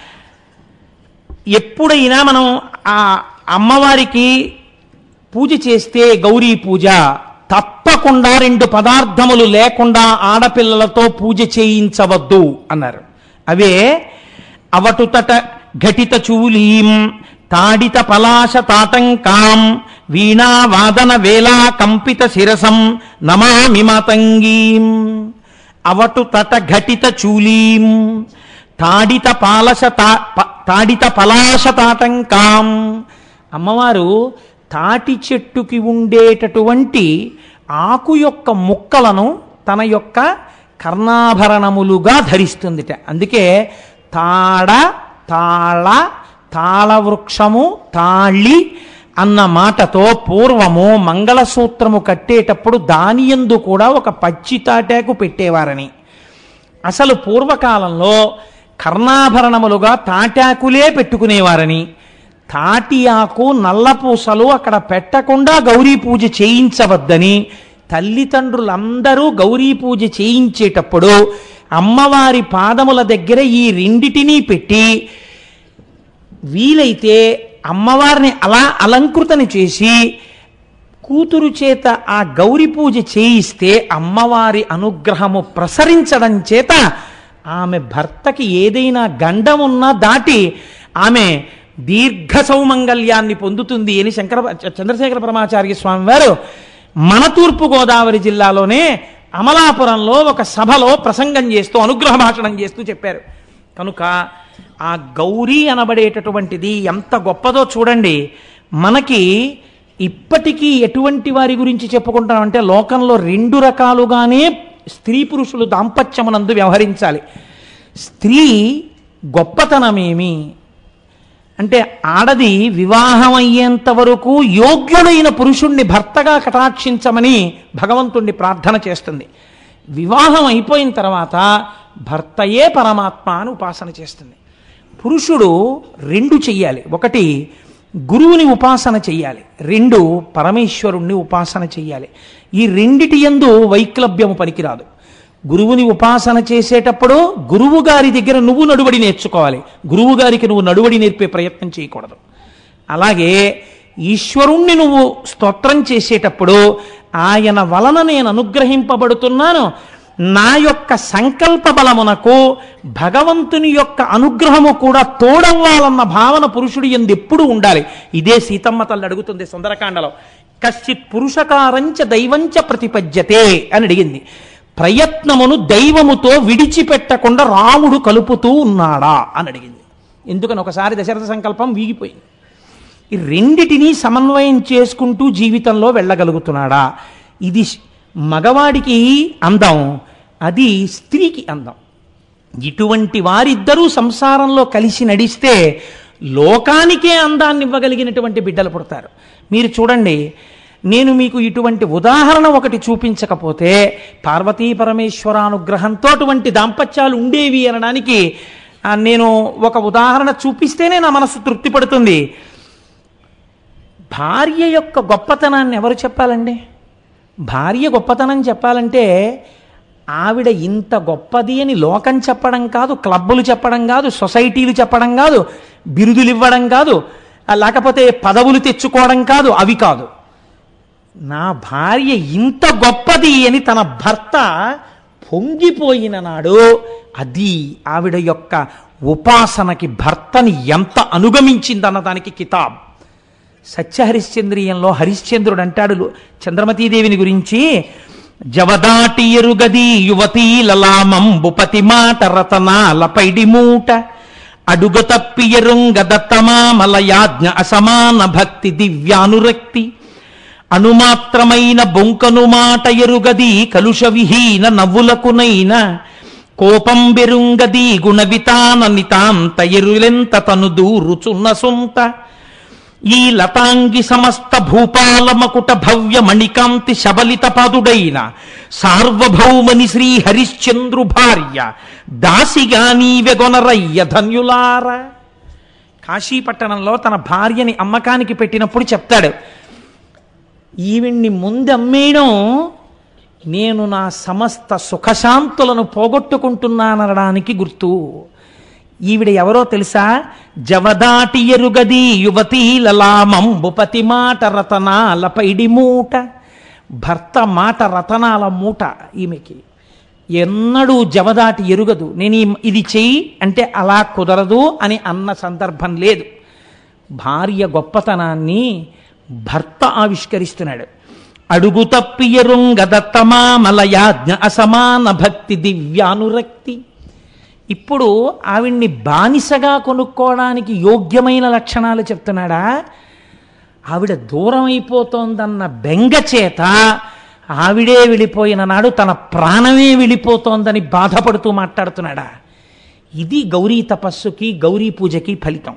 ఎప్పుడైనా మనం ఆ అమ్మవారికి పూజ చేస్తే గౌరీ పూజ తప్పకుండా రెండు పదార్థములు లేకుండా ఆడపిల్లలతో పూజ చేయించవద్దు అన్నారు అవే అవటుతట ఘటిత చూలీం తాడిత పలాశ తాటంకాం వీణా వాదన వేళా కంపిత శిరసం నమామి మాతంగీం అవటు తట ఘటిత చూలీం తాడిత పాలస తా- ప- తాడిత పలాశ తాటంకాం అమ్మవారు తాటి చెట్టుకి ఉండేటటువంటి ఆకు యొక్క ముక్కలను తన యొక్క కర్ణాభరణములుగా ధరిస్తుందిట అందుకే తాడ తాళ తాళవృక్షము తాళి అన్న మాటతో పూర్వము మంగళసూత్రము కట్టేటప్పుడు దాని యందు కూడా ఒక పచ్చి తాటాకు పెట్టేవారని అసలు పూర్వకాలంలో కర్ణాభరణములుగా తాటాకులే పెట్టుకునేవారని తాటి ఆకు నల్లపూసలు అక్కడ పెట్టకుండా గౌరీ పూజ చేయించవద్దని తల్లిదండ్రులందరూ గౌరీ పూజ చేయించేటప్పుడు అమ్మవారి పాదముల దగ్గర ఈ రెండిటినీ పెట్టి వీలైతే అమ్మవారిని అలా అలంకృతని చేసి కూతురు చేత ఆ గౌరి పూజ చేయిస్తే అమ్మవారి అనుగ్రహము ప్రసరించడం చేత ఆమె భర్తకి ఏదైనా గండం ఉన్నా దాటి ఆమె దీర్ఘ సౌమంగళ్యాన్ని పొందుతుంది అని శంకర చంద్రశేఖర పరమాచార్య స్వామి వారు మన తూర్పు గోదావరి జిల్లాలోనే అమలాపురంలో ఒక సభలో ప్రసంగం చేస్తూ అనుగ్రహ భాషణం చేస్తూ చెప్పారు కనుక ఆ గౌరీ అనబడేటటువంటిది ఎంత గొప్పదో చూడండి మనకి ఇప్పటికీ ఎటువంటి వారి గురించి చెప్పుకుంటామంటే లోకంలో రెండు రకాలుగానే స్త్రీ పురుషులు దాంపత్యమునందు వ్యవహరించాలి స్త్రీ గొప్పతనమేమి అంటే ఆడది వివాహం అయ్యేంత వరకు యోగ్యుడైన పురుషుణ్ణి భర్తగా కటాక్షించమని భగవంతుణ్ణి ప్రార్థన చేస్తుంది వివాహం అయిపోయిన తర్వాత భర్తయే పరమాత్మ అని ఉపాసన చేస్తుంది పురుషుడు రెండు చెయ్యాలి ఒకటి గురువుని ఉపాసన చెయ్యాలి రెండు పరమేశ్వరుణ్ణి ఉపాసన చెయ్యాలి ఈ రెండిటి యందు వైక్లభ్యము పనికిరాదు గురువుని ఉపాసన చేసేటప్పుడు గురువు గారి దగ్గర నువ్వు నడువడి నేర్చుకోవాలి గురువు గారికి నువ్వు నడువడి నేర్పే ప్రయత్నం చేయకూడదు అలాగే ఈశ్వరుణ్ణి నువ్వు స్తోత్రం చేసేటప్పుడు ఆయన వలన నేను అనుగ్రహింపబడుతున్నాను నా యొక్క సంకల్ప బలమునకు భగవంతుని యొక్క అనుగ్రహము కూడా తోడవ్వాలన్న భావన పురుషుడు ఎందు ఎప్పుడూ ఉండాలి ఇదే సీతమ్మ తల్లి అడుగుతుంది సుందరకాండలో కశ్చిత్ పురుషకారంచ దైవంచ ప్రతిపద్యతే అని అడిగింది ప్రయత్నమును దైవముతో విడిచిపెట్టకుండా రాముడు కలుపుతూ ఉన్నాడా అని అడిగింది ఎందుకని ఒకసారి దశరథ సంకల్పం వీగిపోయింది ఈ రెండిటిని సమన్వయం చేసుకుంటూ జీవితంలో వెళ్ళగలుగుతున్నాడా ఇది మగవాడికి అందం అది స్త్రీకి అందం ఇటువంటి వారిద్దరూ సంసారంలో కలిసి నడిస్తే లోకానికే అందాన్ని ఇవ్వగలిగినటువంటి బిడ్డలు పుడతారు మీరు చూడండి నేను మీకు ఇటువంటి ఉదాహరణ ఒకటి చూపించకపోతే పార్వతీ పరమేశ్వరానుగ్రహంతో అటువంటి దాంపత్యాలు ఉండేవి అనడానికి ఆ, నేను ఒక ఉదాహరణ చూపిస్తేనే నా మనసు తృప్తి పడుతుంది భార్య యొక్క గొప్పతనాన్ని ఎవరు చెప్పాలండి భార్య గొప్పతనం చెప్పాలంటే ఆవిడ ఇంత గొప్పది అని లోకం చెప్పడం కాదు క్లబ్బులు చెప్పడం కాదు సొసైటీలు చెప్పడం కాదు బిరుదులు ఇవ్వడం కాదు ఆ, లేకపోతే పదవులు తెచ్చుకోవడం కాదు అవి కాదు నా భార్య ఇంత గొప్పది అని తన భర్త పొంగిపోయిన నాడు అది ఆవిడ యొక్క ఉపాసనకి భర్తని ఎంత అనుగమించిందన్న దానికి కితాబ్ సత్యహరిశ్చంద్రియంలో హరిశ్చంద్రుడు అంటాడు లు- చంద్రమతీదేవిని గురించి జవదాటి ఎరుగది యువతీ లలామంబు పతి మాట రతనాల పైడి మూట అడుగ తప్పి ఎరుంగ దత్తమామలయాజ్ఞ అసమాన భక్తి దివ్యానురక్తి అణుమాత్రమైన బొంకను మాట ఎరుగది కలుష విహీన నవ్వులకునైన కోపం బెరుంగది గుణవితాన నితాంత ఎరులెంత తను దూరుచున్న సొంత ఈ లతాంగి సమస్త భూపాలమకుట భవ్య మణికాంతి శబలిత పదుడైన సార్వభౌమని శ్రీ హరిశ్చంద్రు భార్య దాసిగా నీవెగొనరయ్య ధన్యులార కాశీపట్టణంలో తన భార్యని అమ్మకానికి పెట్టినప్పుడు చెప్తాడు ఈవిడ్ని ముందమ్మేయడం నేను నా సమస్త సుఖశాంతులను పోగొట్టుకుంటున్నాననడానికి గుర్తు ఈవిడ ఎవరో తెలుసా జవదాటి ఎరుగది యువతీ లలామంబుపతి మాట రతనాల పైడి మూట భర్త మాట రతనాల మూట ఈమెకి ఎన్నడూ జవదాటి ఎరుగదు నేను ఈ- ఇది చెయ్యి అంటే అలా కుదరదు అని అన్న సందర్భం లేదు భార్య గొప్పతనాన్ని భర్త ఆవిష్కరిస్తున్నాడు అడుగు తప్పియరుంగదత్తమా మలయాజ్ఞ అసమాన భక్తి దివ్యానురక్తి ఇప్పుడు ఆవిడ్ని బానిసగా కొనుక్కోవడానికి యోగ్యమైన లక్షణాలు చెప్తున్నాడా ఆవిడ దూరం అయిపోతోందన్న బెంగ చేత ఆవిడే వెళ్ళిపోయిన నాడు తన ప్రాణమే వెళ్ళిపోతోందని బాధపడుతూ మాట్లాడుతున్నాడా ఇది గౌరీ తపస్సుకి గౌరీ పూజకి ఫలితం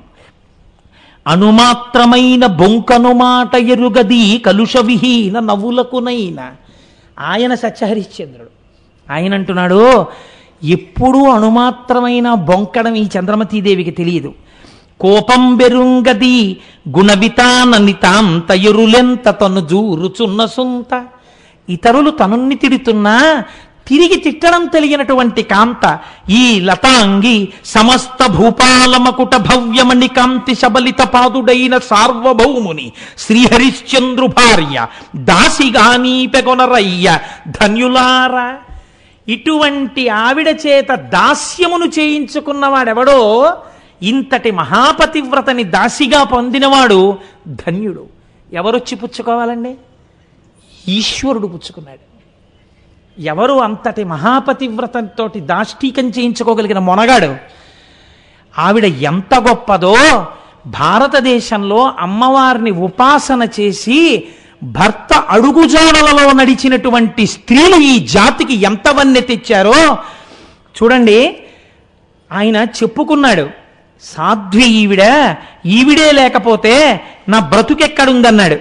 అనుమాత్రమైన బొంకను మాట ఎరుగది కలుష విహీన నవ్వులకునైన ఆయన సత్యహరిశ్చంద్రుడు ఆయన అంటున్నాడు ఎప్పుడూ అణుమాత్రమైన బొంకడం ఈ చంద్రమతీదేవికి తెలియదు కోపం బెరుంగది గుణవితాన నితాంత ఎరులెంత తను జూరుచున్న సుంత ఇతరులు తనున్ని తిడుతున్నా తిరిగి తిట్టడం తెలియనటువంటి కాంత ఈ లతాంగి సమస్త భూపాలమకుట భవ్యమణి కాంతి శబలిత పాదుడైన సార్వభౌముని శ్రీహరిశ్చంద్రు భార్య దాసిగానీ పెగొనరయ్య ధన్యులారా ఇటువంటి ఆవిడ చేత దాస్యమును చేయించుకున్నవాడెవడో ఇంతటి మహాపతివ్రతని దాసిగా పొందినవాడు ధన్యుడు ఎవరొచ్చి పుచ్చుకోవాలండి ఈశ్వరుడు పుచ్చుకున్నాడు ఎవరు అంతటి మహాపతివ్రతంతోటి దాష్టీకం చేయించుకోగలిగిన మొనగాడు ఆవిడ ఎంత గొప్పదో భారతదేశంలో అమ్మవారిని ఉపాసన చేసి భర్త అడుగుజాడలలో నడిచినటువంటి స్త్రీలు ఈ జాతికి ఎంత వన్నె తెచ్చారో చూడండి ఆయన చెప్పుకున్నాడు సాధ్వి ఈవిడ ఈవిడే లేకపోతే నా బ్రతుకెక్కడుందన్నాడు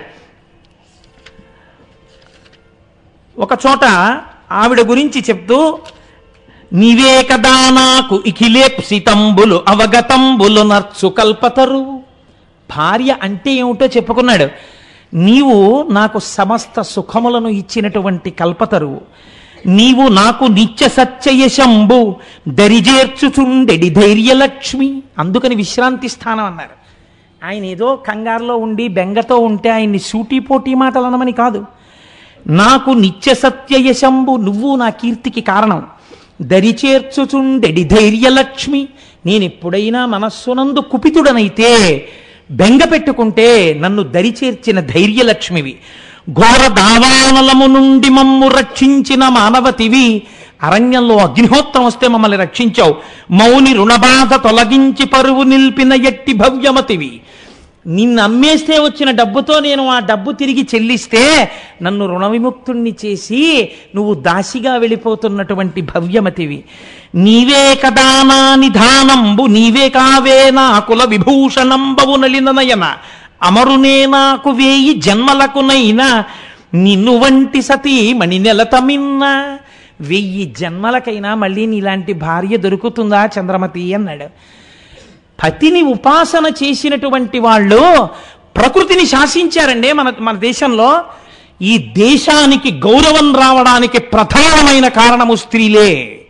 ఒక చోట ఆవిడ గురించి చెప్తూ నీవే కదా నాకు ఇఖిలేప్సితంబులు అవగతంబులు నర్చు కల్పతరు భార్య అంటే ఏమిటో చెప్పుకున్నాడు నీవు నాకు సమస్త సుఖములను ఇచ్చినటువంటి కల్పతరువు నీవు నాకు నిత్య సత్యయశంబు దరిజేర్చుచుండెడి ధైర్యలక్ష్మి అందుకని విశ్రాంతి స్థానం అన్నారు ఆయన ఏదో కంగారులో ఉండి బెంగతో ఉంటే ఆయన్ని సూటిపోటీ మాటలు అనమని కాదు నాకు నిత్య సత్యయశంబు నువ్వు నా కీర్తికి కారణం దరిచేర్చుచుండెడి ధైర్యలక్ష్మి నేను ఎప్పుడైనా మనస్సునందు కుపితుడనైతే బెంగ పెట్టుకుంటే నన్ను దరిచేర్చిన ధైర్యలక్ష్మివి ఘోర దావానలము నుండి మమ్ము రక్షించిన మానవతివి అరణ్యంలో అగ్నిహోత్రం వస్తే మమ్మల్ని రక్షించావు మౌని రుణబాధ తొలగించి పరువు నిల్పిన ఎట్టి భవ్యమతివి నిన్ను అమ్మేస్తే వచ్చిన డబ్బుతో నేను ఆ డబ్బు తిరిగి చెల్లిస్తే నన్ను రుణ విముక్తుణ్ణి చేసి నువ్వు దాసిగా వెళ్ళిపోతున్నటువంటి భవ్యమతివి నీవే కదా నా నిధానంబు నీవే కావే నా కుల విభూషణంబవు నలిన నయన అమరునే నాకు వేయి జన్మలకునైనా నిన్ను వంటి సతీ మణి నెలతమిన్న వెయ్యి జన్మలకైనా మళ్ళీ నీలాంటి భార్య దొరుకుతుందా చంద్రమతి అన్నాడు పతిని ఉపాసన చేసినటువంటి వాళ్ళు ప్రకృతిని శాసించారండి మన మన దేశంలో ఈ దేశానికి గౌరవం రావడానికి ప్రధానమైన కారణము స్త్రీలే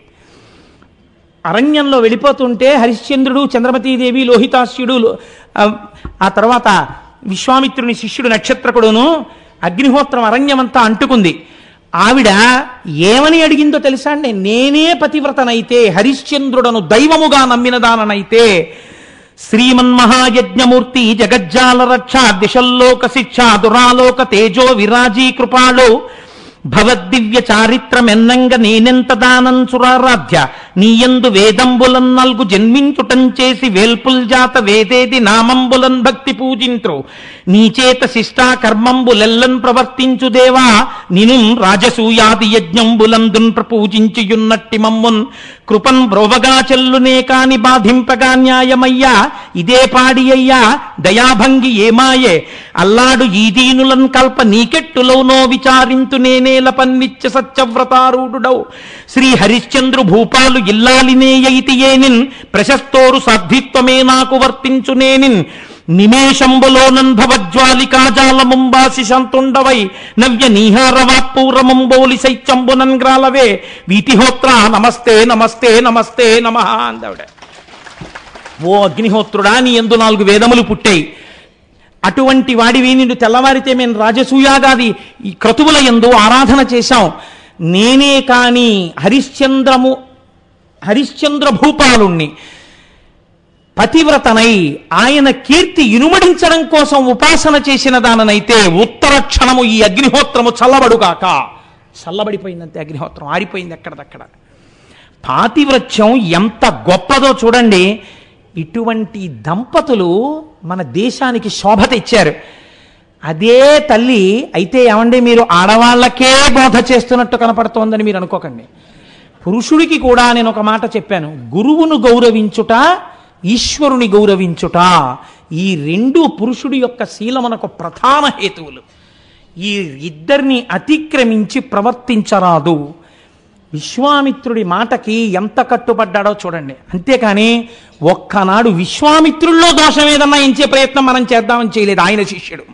అరణ్యంలో వెళ్ళిపోతుంటే హరిశ్చంద్రుడు చంద్రమతీదేవి లోహితాస్యుడు లో- ఆ- ఆ తర్వాత విశ్వామిత్రుని శిష్యుడు నక్షత్రకుడును అగ్నిహోత్రం అరణ్యమంతా అంటుకుంది ఆవిడ ఏమని అడిగిందో తెలుసా అండి నేనే పతివ్రతనైతే హరిశ్చంద్రుడను దైవముగా నమ్మినదాననైతే శ్రీమన్మహాయజ్ఞమూర్తి జగజ్జాల రక్ష దిశల్లోక శిక్ష దురాలోక తేజో విరాజీ కృపాలో భవద్దివ్య చారిత్రమెన్నంగ నేనెంత దానం సురారాధ్య నీయందు వేదంబులన్ నల్గు జన్మించుటం చేసి వేల్పుల్ జాత వేదేది నామంబులన్ భక్తి పూజింత్రు నీచేత శిష్టా కర్మంబులెల్లన్ ప్రవర్తించు దేవా నిను రాజసూయాది యజ్ఞంబులందున్ ప్రపూజించియున్నట్టి మమ్మున్ కృపన్ బ్రోవగా చెల్లునే కాని బాధింపగా న్యాయమయ్యా ఇదే పాడి అయ్యా దయాభంగి ఏమాయే అల్లాడు ఈ దీనులన్ కల్ప నీకెట్టులోనో విచారింతు నేనేల పన్నిత్య సత్యవ్రతారూఢుడౌ శ్రీ హరిశ్చంద్రు భూపాలు ఇల్లాలినేయైతి ఏనిన్ ప్రశస్తోరు సాధ్విత్వమే నాకు వర్తించునేనిన్ నిమేషంబులోనన్ భవజ్వాలికాజాలముంబాసి శాంతుండవై నవ్య నీహారవాపూరమంబోలి శైత్యంబునన్ గ్రాలవే వీతిహోత్ర నమస్తే నమస్తే నమస్తే నమ అందావిడ ఓ అగ్నిహోత్రుడా నీ ఎందు నాలుగు వేదములు పుట్టాయి అటువంటి వాడివి నిన్ను తెల్లవారితే మేము రాజసూయాగాది ఈ క్రతువుల ఎందు ఆరాధన చేశాం నేనే కాని హరిశ్చంద్రము హరిశ్చంద్ర భూపాలుణ్ణి పతివ్రతనై ఆయన కీర్తి ఇనుమడించడం కోసం ఉపాసన చేసిన దాననైతే ఉత్తర క్షణము ఈ అగ్నిహోత్రము చల్లబడుగాక చల్లబడిపోయిందంతే అగ్నిహోత్రం ఆరిపోయింది ఎక్కడదక్కడ పాతివ్రత్యం ఎంత గొప్పదో చూడండి ఇటువంటి దంపతులు మన దేశానికి శోభ తెచ్చారు అదే తల్లి అయితే ఏమండి మీరు ఆడవాళ్ళకే బోధ చేస్తున్నట్టు కనపడుతోందని మీరు అనుకోకండి పురుషుడికి కూడా నేను ఒక మాట చెప్పాను గురువును గౌరవించుట ఈశ్వరుని గౌరవించుట ఈ రెండు పురుషుడి యొక్క శీలమునకు ప్రధాన హేతువులు ఈ ఇద్దరిని అతిక్రమించి ప్రవర్తించరాదు విశ్వామిత్రుడి మాటకి ఎంత కట్టుబడ్డాడో చూడండి అంతేకాని ఒక్కనాడు విశ్వామిత్రుల్లో దోషం ఏదన్నా ఎంచే ప్రయత్నం మనం చేద్దామని చేయలేదు ఆయన శిష్యుడు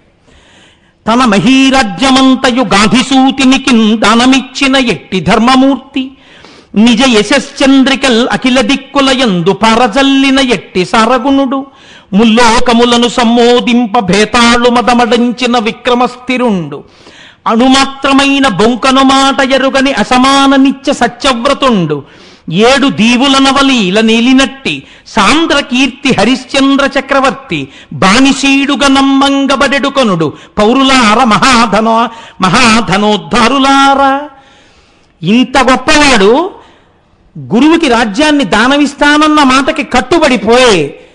తన మహీరాజ్యమంతయు గాంధిసూతినికి దానమిచ్చిన ఎట్టి ధర్మమూర్తి నిజ యశశ్చంద్రికల్ అఖిల దిక్కుల యందు పరజల్లిన ఎట్టి సరగుణుడు ముల్లోకములను సమ్మోదింప భేతాళు మదమడంచిన విక్రమస్థిరుండు అణుమాత్రమైన బొంకను మాట ఎరుగని అసమాన నిత్య సత్యవ్రతుండు ఏడు దీవుల నవలీల నీలినట్టి సాంద్ర కీర్తి హరిశ్చంద్ర చక్రవర్తి బానిసీడుగ నమ్మంగబడెడు కొనుడు పౌరులార మహాధనో మహాధనోద్ధారులారా ఇంత గొప్పవాడు గురువుకి రాజ్యాన్ని దానమిస్తానన్న మాటకి కట్టుబడిపోయి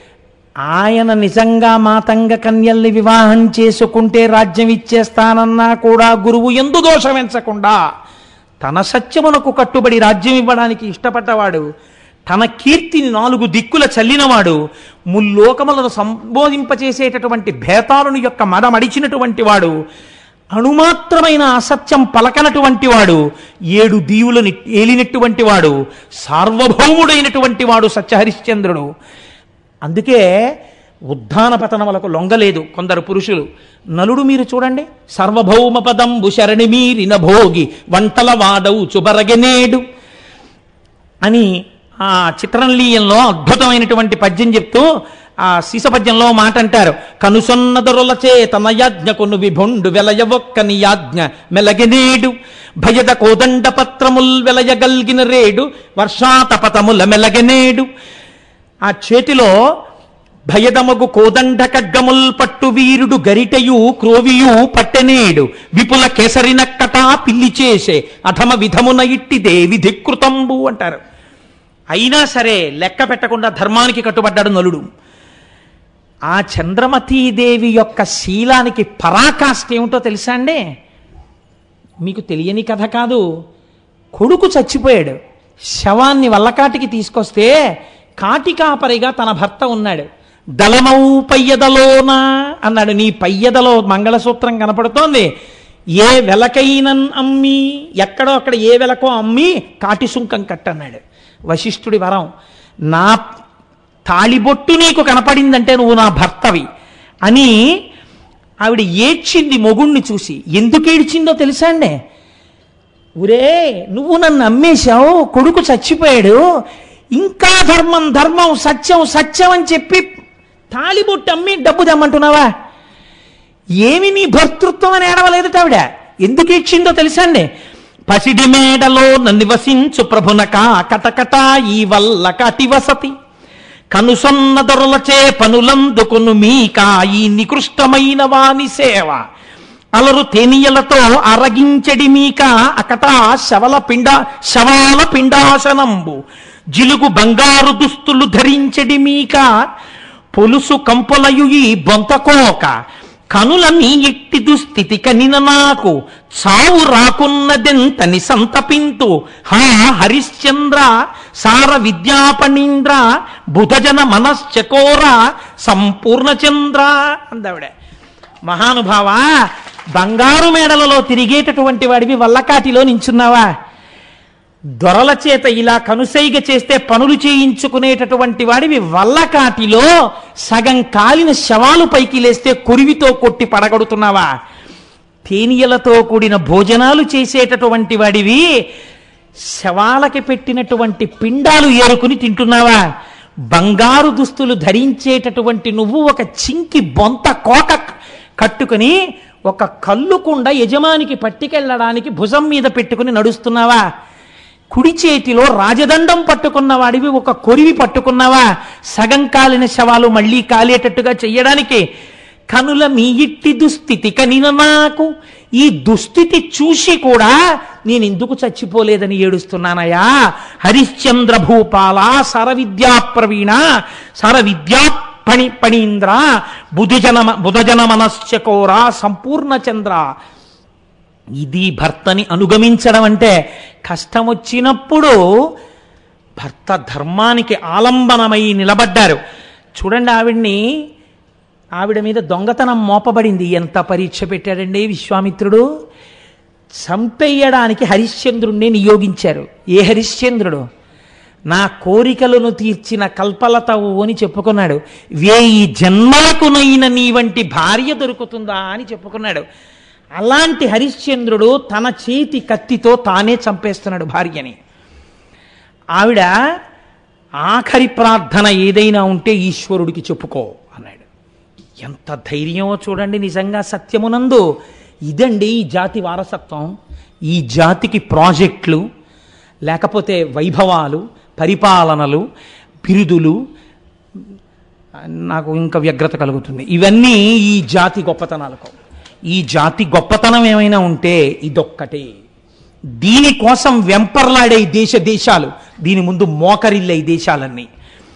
ఆయన నిజంగా మాతంగ కన్యల్ని వివాహం చేసుకుంటే రాజ్యం ఇచ్చేస్తానన్నా కూడా గురువు ఎందు దోషమించకుండా తన సత్యమునకు కట్టుబడి రాజ్యం ఇవ్వడానికి ఇష్టపడ్డవాడు తన కీర్తిని నాలుగు దిక్కుల చల్లినవాడు ముల్లోకములను సంబోధింపచేసేటటువంటి భేతాలను యొక్క మడమడిచినటువంటి వాడు అణుమాత్రమైన అసత్యం పలకనటువంటి వాడు ఏడు దీవులను ఏలినటువంటి వాడు సార్వభౌముడైనటువంటి వాడు సత్యహరిశ్చంద్రుడు అందుకే ఉద్ధాన పతనములకు లొంగలేదు కొందరు పురుషులు నలుడు మీరు చూడండి సర్వభౌమ పదంబు శరణి మీరిన భోగి వంటల వాడవు చుబరగనేడు అని ఆ చిత్రలీయంలో అద్భుతమైనటువంటి పద్యం చెప్తూ ఆ సీసపద్యంలో మాట అంటారు కనుసొన్నదొరలచే తన యాజ్ఞ కొను విభుండు వెలయవొక్కని యాజ్ఞ మెలగనేడు భయద కోదండ పత్రముల్ వెలయగల్గిన రేడు వర్షాతపతముల మెలగనేడు ఆ చేతిలో భయదమగు కోదండ ఖడ్గముల్ పట్టు వీరుడు గరిటయు క్రోవియు పట్టెనేడు విపుల కేసరినక్కట పిల్లి చేసే అధమ విధమున ఇట్టిదే విధికృతంబు అంటారు అయినా సరే లెక్క పెట్టకుండా ధర్మానికి కట్టుబడ్డాడు నలుడు ఆ చంద్రమతీదేవి యొక్క శీలానికి పరాకాష్ట ఏమిటో తెలుసా అండి మీకు తెలియని కథ కాదు కొడుకు చచ్చిపోయాడు శవాన్ని వల్లకాటికి తీసుకొస్తే కాటికాపరిగా తన భర్త ఉన్నాడు దళమౌ పయ్యదలోన అన్నాడు నీ పయ్యదలో మంగళసూత్రం కనపడుతోంది ఏ వెలకైనన్ అమ్మి ఎక్కడో అక్కడ ఏ వెలకో అమ్మి కాటి సుంకం కట్టన్నాడు వశిష్ఠుడి వరం నా తాళిబొట్టు నీకు కనపడిందంటే నువ్వు నా భర్తవి అని ఆవిడ ఏడ్చింది మొగుణ్ణి చూసి ఎందుకు ఏడ్చిందో తెలుసా అండి ఒరే నువ్వు నన్ను అమ్మేశావు కొడుకు చచ్చిపోయాడు ఇంకా ధర్మం ధర్మం సత్యం సత్యం అని చెప్పి తాళిబొట్టు అమ్మి డబ్బు తెమ్మంటున్నావా ఏమి నీ భర్తృత్వం అని ఏడవలేదట ఆవిడ ఎందుకు ఇచ్చిందో తెలుసా అండి పసిడి మేడలో నివసించు ప్రభునక కటకట ఈ వల్ల కటి వసతి కనుసొన్న దొరలచే పనులందుకును మీక ఈ నికృష్టమైన వాని సేవ అలరు తేనియలతో అరగించెడి మీక అకట శవల పిండ శవాల పిండాసనంబు జిలుగు బంగారు దుస్తులు ధరించెడి మీక పొలుసు కంపొలయు ఈ బొంతకోక కనుల నీ ఎట్టి దుస్థితి కనిన నాకు చావు రాకున్నదెంతని సంతపింతు హా హరిశ్చంద్ర సార విద్యాపణీంద్ర బుధజన మనశ్చకోర సంపూర్ణ చంద్ర అందావిడ మహానుభావ బంగారు మేడలలో తిరిగేటటువంటి వాడివి వల్లకాటిలో నించున్నావా దొరల చేత ఇలా కనుసైగ చేస్తే పనులు చేయించుకునేటటువంటి వాడివి వల్లకాటిలో సగం కాలిన శవాలు పైకి లేస్తే కురివితో కొట్టి పడగొడుతున్నావా తేనియలతో కూడిన భోజనాలు చేసేటటువంటి వాడివి శవాలకి పెట్టినటువంటి పిండాలు ఏరుకుని తింటున్నావా బంగారు దుస్తులు ధరించేటటువంటి నువ్వు ఒక చింకి బొంత కోట కట్టుకుని ఒక కల్లుకుండ యజమానికి పట్టుకెళ్ళడానికి భుజం మీద పెట్టుకుని నడుస్తున్నావా కుడి చేతిలో రాజదండం పట్టుకున్న వాడివి ఒక కొరివి పట్టుకున్నావా సగం కాలిన శవాలు మళ్ళీ కాలేటట్టుగా చెయ్యడానికి కనుల మీ ఇట్టి దుస్థితి కనిన నాకు ఈ దుస్థితి చూసి కూడా నేను ఎందుకు చచ్చిపోలేదని ఏడుస్తున్నానయా హరిశ్చంద్ర భూపాల సర విద్యా ప్రవీణ సర విద్యా పణి పణీంద్ర బుధజన బుధజన మనశ్చకోర సంపూర్ణ చంద్ర ఇది భర్తని అనుగమించడం అంటే కష్టం వచ్చినప్పుడు భర్త ధర్మానికి ఆలంబనమై నిలబడ్డారు చూడండి ఆవిడ్ని ఆవిడ మీద దొంగతనం మోపబడింది ఎంత పరీక్ష పెట్టాడండి విశ్వామిత్రుడు చంపేయడానికి హరిశ్చంద్రుణ్ణి నియోగించారు ఏ హరిశ్చంద్రుడు నా కోరికలను తీర్చిన కల్పలతవు అని చెప్పుకున్నాడు వేయి జన్మలకునైన నీ వంటి భార్య దొరుకుతుందా అని చెప్పుకున్నాడు అలాంటి హరిశ్చంద్రుడు తన చేతి కత్తితో తానే చంపేస్తున్నాడు భార్యని ఆవిడ ఆఖరి ప్రార్థన ఏదైనా ఉంటే ఈశ్వరుడికి చెప్పుకో అన్నాడు ఎంత ధైర్యమో చూడండి నిజంగా సత్యమునందు ఇదండి ఈ జాతి వారసత్వం ఈ జాతికి ప్రాజెక్టులు లేకపోతే వైభవాలు పరిపాలనలు బిరుదులు నాకు ఇంకా వ్యగ్రత కలుగుతుంది ఇవన్నీ ఈ జాతి గొప్పతనాలకు ఈ జాతి గొప్పతనం ఏమైనా ఉంటే ఇదొక్కటే దీనికోసం వెంపర్లాడే ఈ దేశ దేశాలు దీని ముందు మోకరిల్లే ఈ దేశాలన్నీ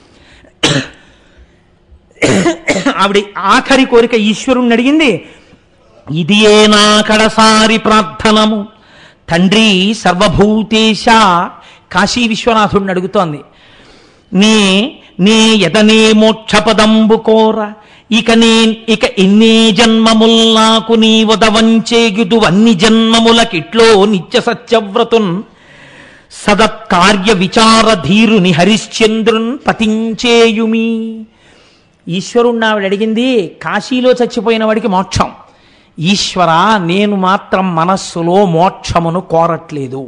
ఆవిడ ఆఖరి కోరిక ఈశ్వరుణ్ణి అడిగింది ఇది ఏ నా కడసారి ప్రార్థనము తండ్రి సర్వభూతేశ కాశీ విశ్వనాథుడిని అడుగుతోంది నే నే ఎదనే మోక్షపదంబు కోర ఇక నే ఇక ఎన్నే జన్మముల్ నాకు నీ వదవంచేగుదు అన్ని జన్మములకిట్లో నిత్య సత్యవ్రతున్ సదత్కార్య విచార ధీరుని హరిశ్చంద్రున్ పతించేయుమి ఈశ్వరుణ్ణి ఆవిడ అడిగింది కాశీలో చచ్చిపోయిన వాడికి మోక్షం ఈశ్వర నేను మాత్రం మనస్సులో మోక్షమును కోరట్లేదు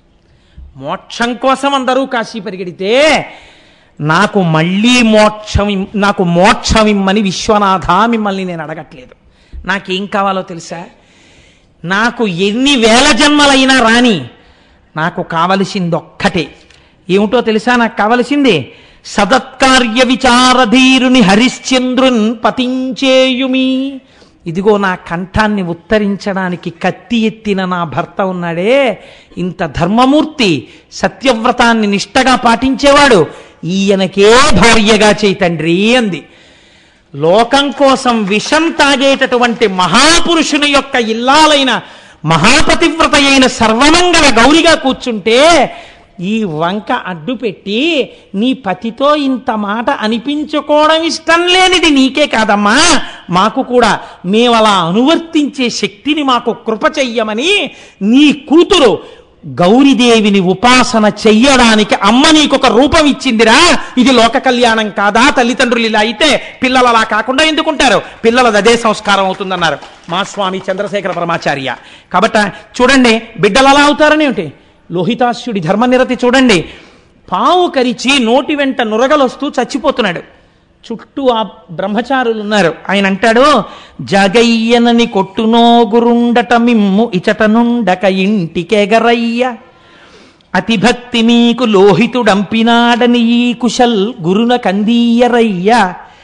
మోక్షం కోసం అందరూ కాశీ పరిగెడితే నాకు మళ్ళీ మోక్షం ఇమ్- నాకు మోక్షం ఇమ్మని విశ్వనాథ మిమ్మల్ని నేను అడగట్లేదు నాకేం కావాలో తెలుసా నాకు ఎన్ని వేల జన్మలైనా రాని నాకు కావలసింది ఒక్కటే ఏమిటో తెలుసా నాకు కావలసింది సదత్కార్య విచారధీరుని హరిశ్చంద్రున్ పతించేయుమి ఇదిగో నా కంఠాన్ని ఉత్తరించడానికి కత్తి ఎత్తిన నా భర్త ఉన్నాడే ఇంత ధర్మమూర్తి సత్యవ్రతాన్ని నిష్టగా పాటించేవాడు ఈయనకే భార్యగా చేయి తండ్రి అంది లోకం కోసం విషం తాగేటటువంటి మహాపురుషుని యొక్క ఇల్లాలైన మహాపతివ్రత అయిన సర్వమంగళ గౌరిగా కూర్చుంటే ఈ వంక అడ్డు పెట్టి నీ పతితో ఇంత మాట అనిపించుకోవడం ఇష్టం లేనిది నీకే కాదమ్మా మాకు కూడా మేము అలా అనువర్తించే శక్తిని మాకు కృప చెయ్యమని నీ కూతురు గౌరీదేవిని ఉపాసన చెయ్యడానికి అమ్మ నీకొక రూపం ఇచ్చిందిరా ఇది లోక కళ్యాణం కాదా తల్లిదండ్రులు ఇలా అయితే పిల్లలు అలా కాకుండా ఎందుకుంటారు పిల్లలది అదే సంస్కారం అవుతుందన్నారు మా స్వామి చంద్రశేఖర పరమాచార్య కాబట్టి చూడండి బిడ్డలు అలా అవుతారని ఏమిటి లోహితాస్యుడి ధర్మనిరతి చూడండి పావు కరిచి నోటి వెంట నురగలొస్తూ చచ్చిపోతున్నాడు చుట్టూ ఆ బ్రహ్మచారులు ఉన్నారు ఆయన అంటాడు జగయ్యనని కొట్టునో గురుండట మిమ్ము ఇచటనుండక ఇంటికెగరయ్య అతిభక్తి మీకు లోహితుడంపినాడని ఈ కుశల్ గురున కందీయరయ్య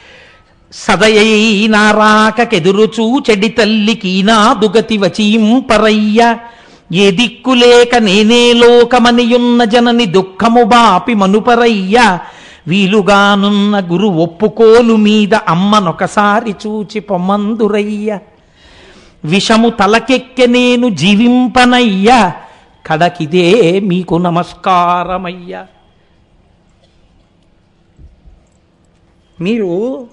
సదయై నారాకెదురుచూ చెడి తల్లికి నా దుగతి వచీంపరయ్య ఏ దిక్కులేక నేనే లోకమనియున్న జనని దుఃఖము బాపి మనుపరయ్య వీలుగానున్న గురు ఒప్పుకోలు మీద అమ్మనొకసారి చూచి పొమ్మందురయ్య విషము తలకెక్కె నేను జీవింపనయ్యా కడకిదే మీకు నమస్కారమయ్యా మీరు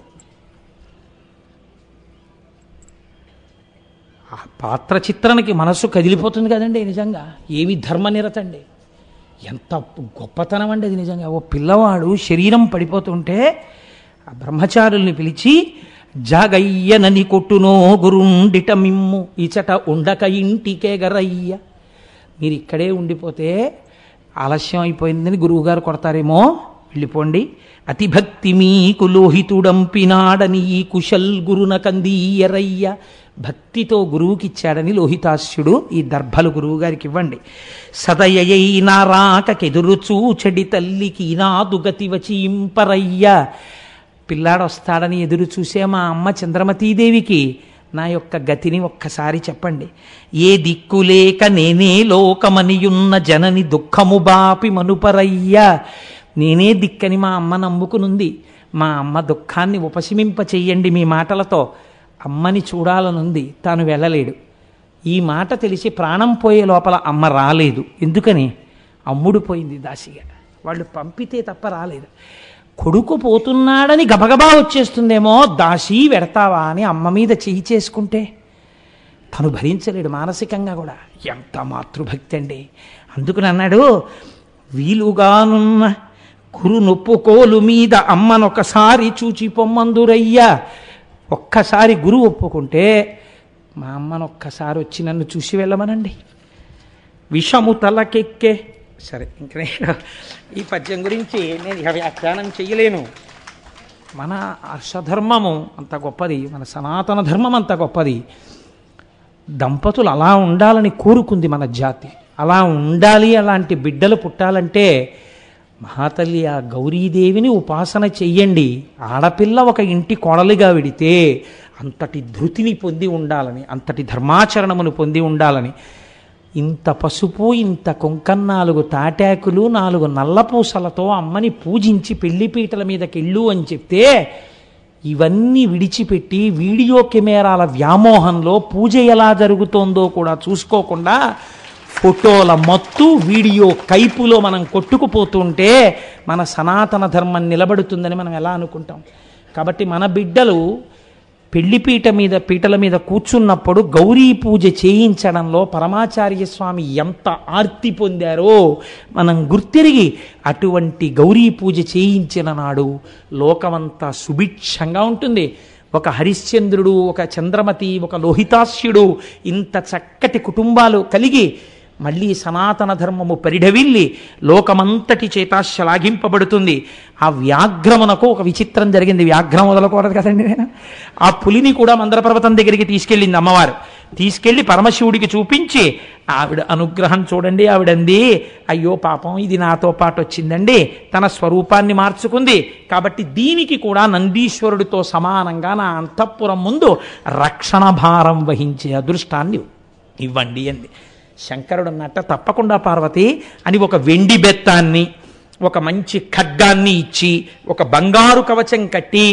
ఆ పాత్ర చిత్రానికి మనస్సు కదిలిపోతుంది కదండి నిజంగా ఏమి ధర్మనిరతండి ఎంత గొప్పతనం అండి అది నిజంగా ఓ పిల్లవాడు శరీరం పడిపోతుంటే ఆ బ్రహ్మచారుల్ని పిలిచి జాగయ్యనని కొట్టునో గురుండిట మిమ్ము ఇచట ఉండక ఇంటికేగరయ్య మీరు ఇక్కడే ఉండిపోతే ఆలస్యం అయిపోయిందని గురువుగారు కొడతారేమో వెళ్ళిపోండి అతిభక్తి మీకు లోహితుడంపినాడని ఈ కుశల్ గురున కందీయరయ్య భక్తితో గురువుకిచ్చాడని లోహితాస్యుడు ఈ దర్భలు గురువు గారికి ఇవ్వండి సదయైనా రాకకెదురు చూచడి తల్లికి నాదు గతి వచీంపరయ్య పిల్లాడు వస్తాడని ఎదురు చూసే మా అమ్మ చంద్రమతీదేవికి నా యొక్క గతిని ఒక్కసారి చెప్పండి ఏ దిక్కులేక నేనే లోకమనియున్న జనని దుఃఖము బాపి మనుపరయ్య నేనే దిక్కని మా అమ్మ నమ్ముకునుంది మా అమ్మ దుఃఖాన్ని ఉపశమింప చెయ్యండి మీ మాటలతో అమ్మని చూడాలనుంది తాను వెళ్ళలేడు ఈ మాట తెలిసి ప్రాణం పోయే లోపల అమ్మ రాలేదు ఎందుకని అమ్ముడు పోయింది దాసిగా వాళ్ళు పంపితే తప్ప రాలేదు కొడుకు పోతున్నాడని గబగబా వచ్చేస్తుందేమో దాసి వెడతావా అని అమ్మ మీద చెయ్యి చేసుకుంటే తను భరించలేడు మానసికంగా కూడా ఎంత మాతృభక్తి అండి అందుకని అన్నాడు వీలుగానున్న కురు నొప్పుకోలు మీద అమ్మనొకసారి చూచి పొమ్మందురయ్యా ఒక్కసారి గురువు ఒప్పుకుంటే మా అమ్మను ఒక్కసారి వచ్చి నన్ను చూసి వెళ్ళమనండి విషము తలకెక్కే సరే ఇంక నేను ఈ పద్యం గురించి నేను ఇక వ్యాఖ్యానం చెయ్యలేను మన హర్షధర్మము అంత గొప్పది మన సనాతన ధర్మం అంత గొప్పది దంపతులు అలా ఉండాలని కోరుకుంది మన జాతి అలా ఉండాలి అలాంటి బిడ్డలు పుట్టాలంటే మహాతల్లి ఆ గౌరీదేవిని ఉపాసన చెయ్యండి ఆడపిల్ల ఒక ఇంటి కోడలిగా విడితే అంతటి ధృతిని పొంది ఉండాలని అంతటి ధర్మాచరణమును పొంది ఉండాలని ఇంత పసుపు ఇంత కుంకం నాలుగు తాటాకులు నాలుగు నల్లపూసలతో అమ్మని పూజించి పెళ్లిపీటల మీదకెళ్ళు అని చెప్తే ఇవన్నీ విడిచిపెట్టి వీడియో కెమెరాల వ్యామోహంలో పూజ ఎలా జరుగుతోందో కూడా చూసుకోకుండా ఫోటోల మత్తు వీడియో కైపులో మనం కొట్టుకుపోతుంటే మన సనాతన ధర్మం నిలబడుతుందని మనం ఎలా అనుకుంటాం కాబట్టి మన బిడ్డలు పెళ్లిపీట మీద పీటల మీద కూర్చున్నప్పుడు గౌరీ పూజ చేయించడంలో పరమాచార్య స్వామి ఎంత ఆర్తి పొందారో మనం గుర్తిరిగి అటువంటి గౌరీ పూజ చేయించిన నాడు లోకమంతా సుభిక్షంగా ఉంటుంది ఒక హరిశ్చంద్రుడు ఒక చంద్రమతి ఒక లోహితాస్యుడు ఇంత చక్కటి కుటుంబాలు కలిగి మళ్ళీ సనాతన ధర్మము పరిఢవిల్లి లోకమంతటి చేత శ్లాఘింపబడుతుంది ఆ వ్యాఘ్రమునకు ఒక విచిత్రం జరిగింది వ్యాఘ్రం వదలకూడదు కదండి నేను ఆ పులిని కూడా మందరపర్వతం దగ్గరికి తీసుకెళ్ళింది అమ్మవారు తీసుకెళ్లి పరమశివుడికి చూపించి ఆవిడ అనుగ్రహం చూడండి ఆవిడంది అయ్యో పాపం ఇది నాతో పాటు వచ్చిందండి తన స్వరూపాన్ని మార్చుకుంది కాబట్టి దీనికి కూడా నందీశ్వరుడితో సమానంగా నా అంతఃపురం ముందు రక్షణ భారం వహించే అదృష్టాన్ని ఇవ్వండి అంది శంకరుడు అన్నట్ట తప్పకుండా పార్వతి అని ఒక వెండి బెత్తాన్ని ఒక మంచి ఖడ్గాన్ని ఇచ్చి ఒక బంగారు కవచం కట్టి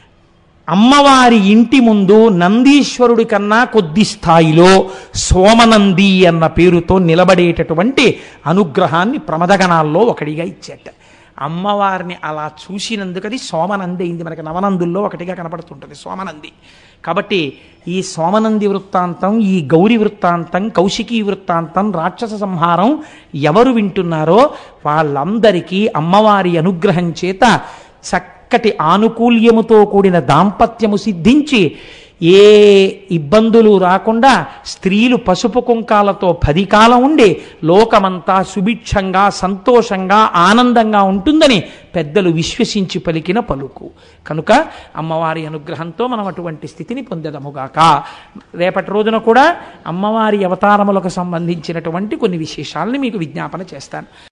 అమ్మవారి ఇంటి ముందు నందీశ్వరుడి కన్నా కొద్ది స్థాయిలో సోమనంది అన్న పేరుతో నిలబడేటటువంటి అనుగ్రహాన్ని ప్రమదగణాల్లో ఒకటిగా ఇచ్చేట అమ్మవారిని అలా చూసినందుకు అది సోమనంది అయింది మనకి నవనందుల్లో ఒకటిగా కనపడుతుంటుంది సోమనంది కాబట్టి ఈ సోమనంది వృత్తాంతం ఈ గౌరి వృత్తాంతం కౌశికీ వృత్తాంతం రాక్షస సంహారం ఎవరు వింటున్నారో వాళ్ళందరికీ అమ్మవారి అనుగ్రహం చేత చక్కటి ఆనుకూల్యముతో కూడిన దాంపత్యము సిద్ధించి ఏ ఇబ్బందులు రాకుండా స్త్రీలు పసుపు కుంకాలతో పది కాలం ఉండి లోకమంతా సుభిక్షంగా సంతోషంగా ఆనందంగా ఉంటుందని పెద్దలు విశ్వసించి పలికిన పలుకు కనుక అమ్మవారి అనుగ్రహంతో మనం అటువంటి స్థితిని పొందదముగాక రేపటి రోజున కూడా అమ్మవారి అవతారములకు సంబంధించినటువంటి కొన్ని విశేషాలని మీకు విజ్ఞాపన చేస్తాను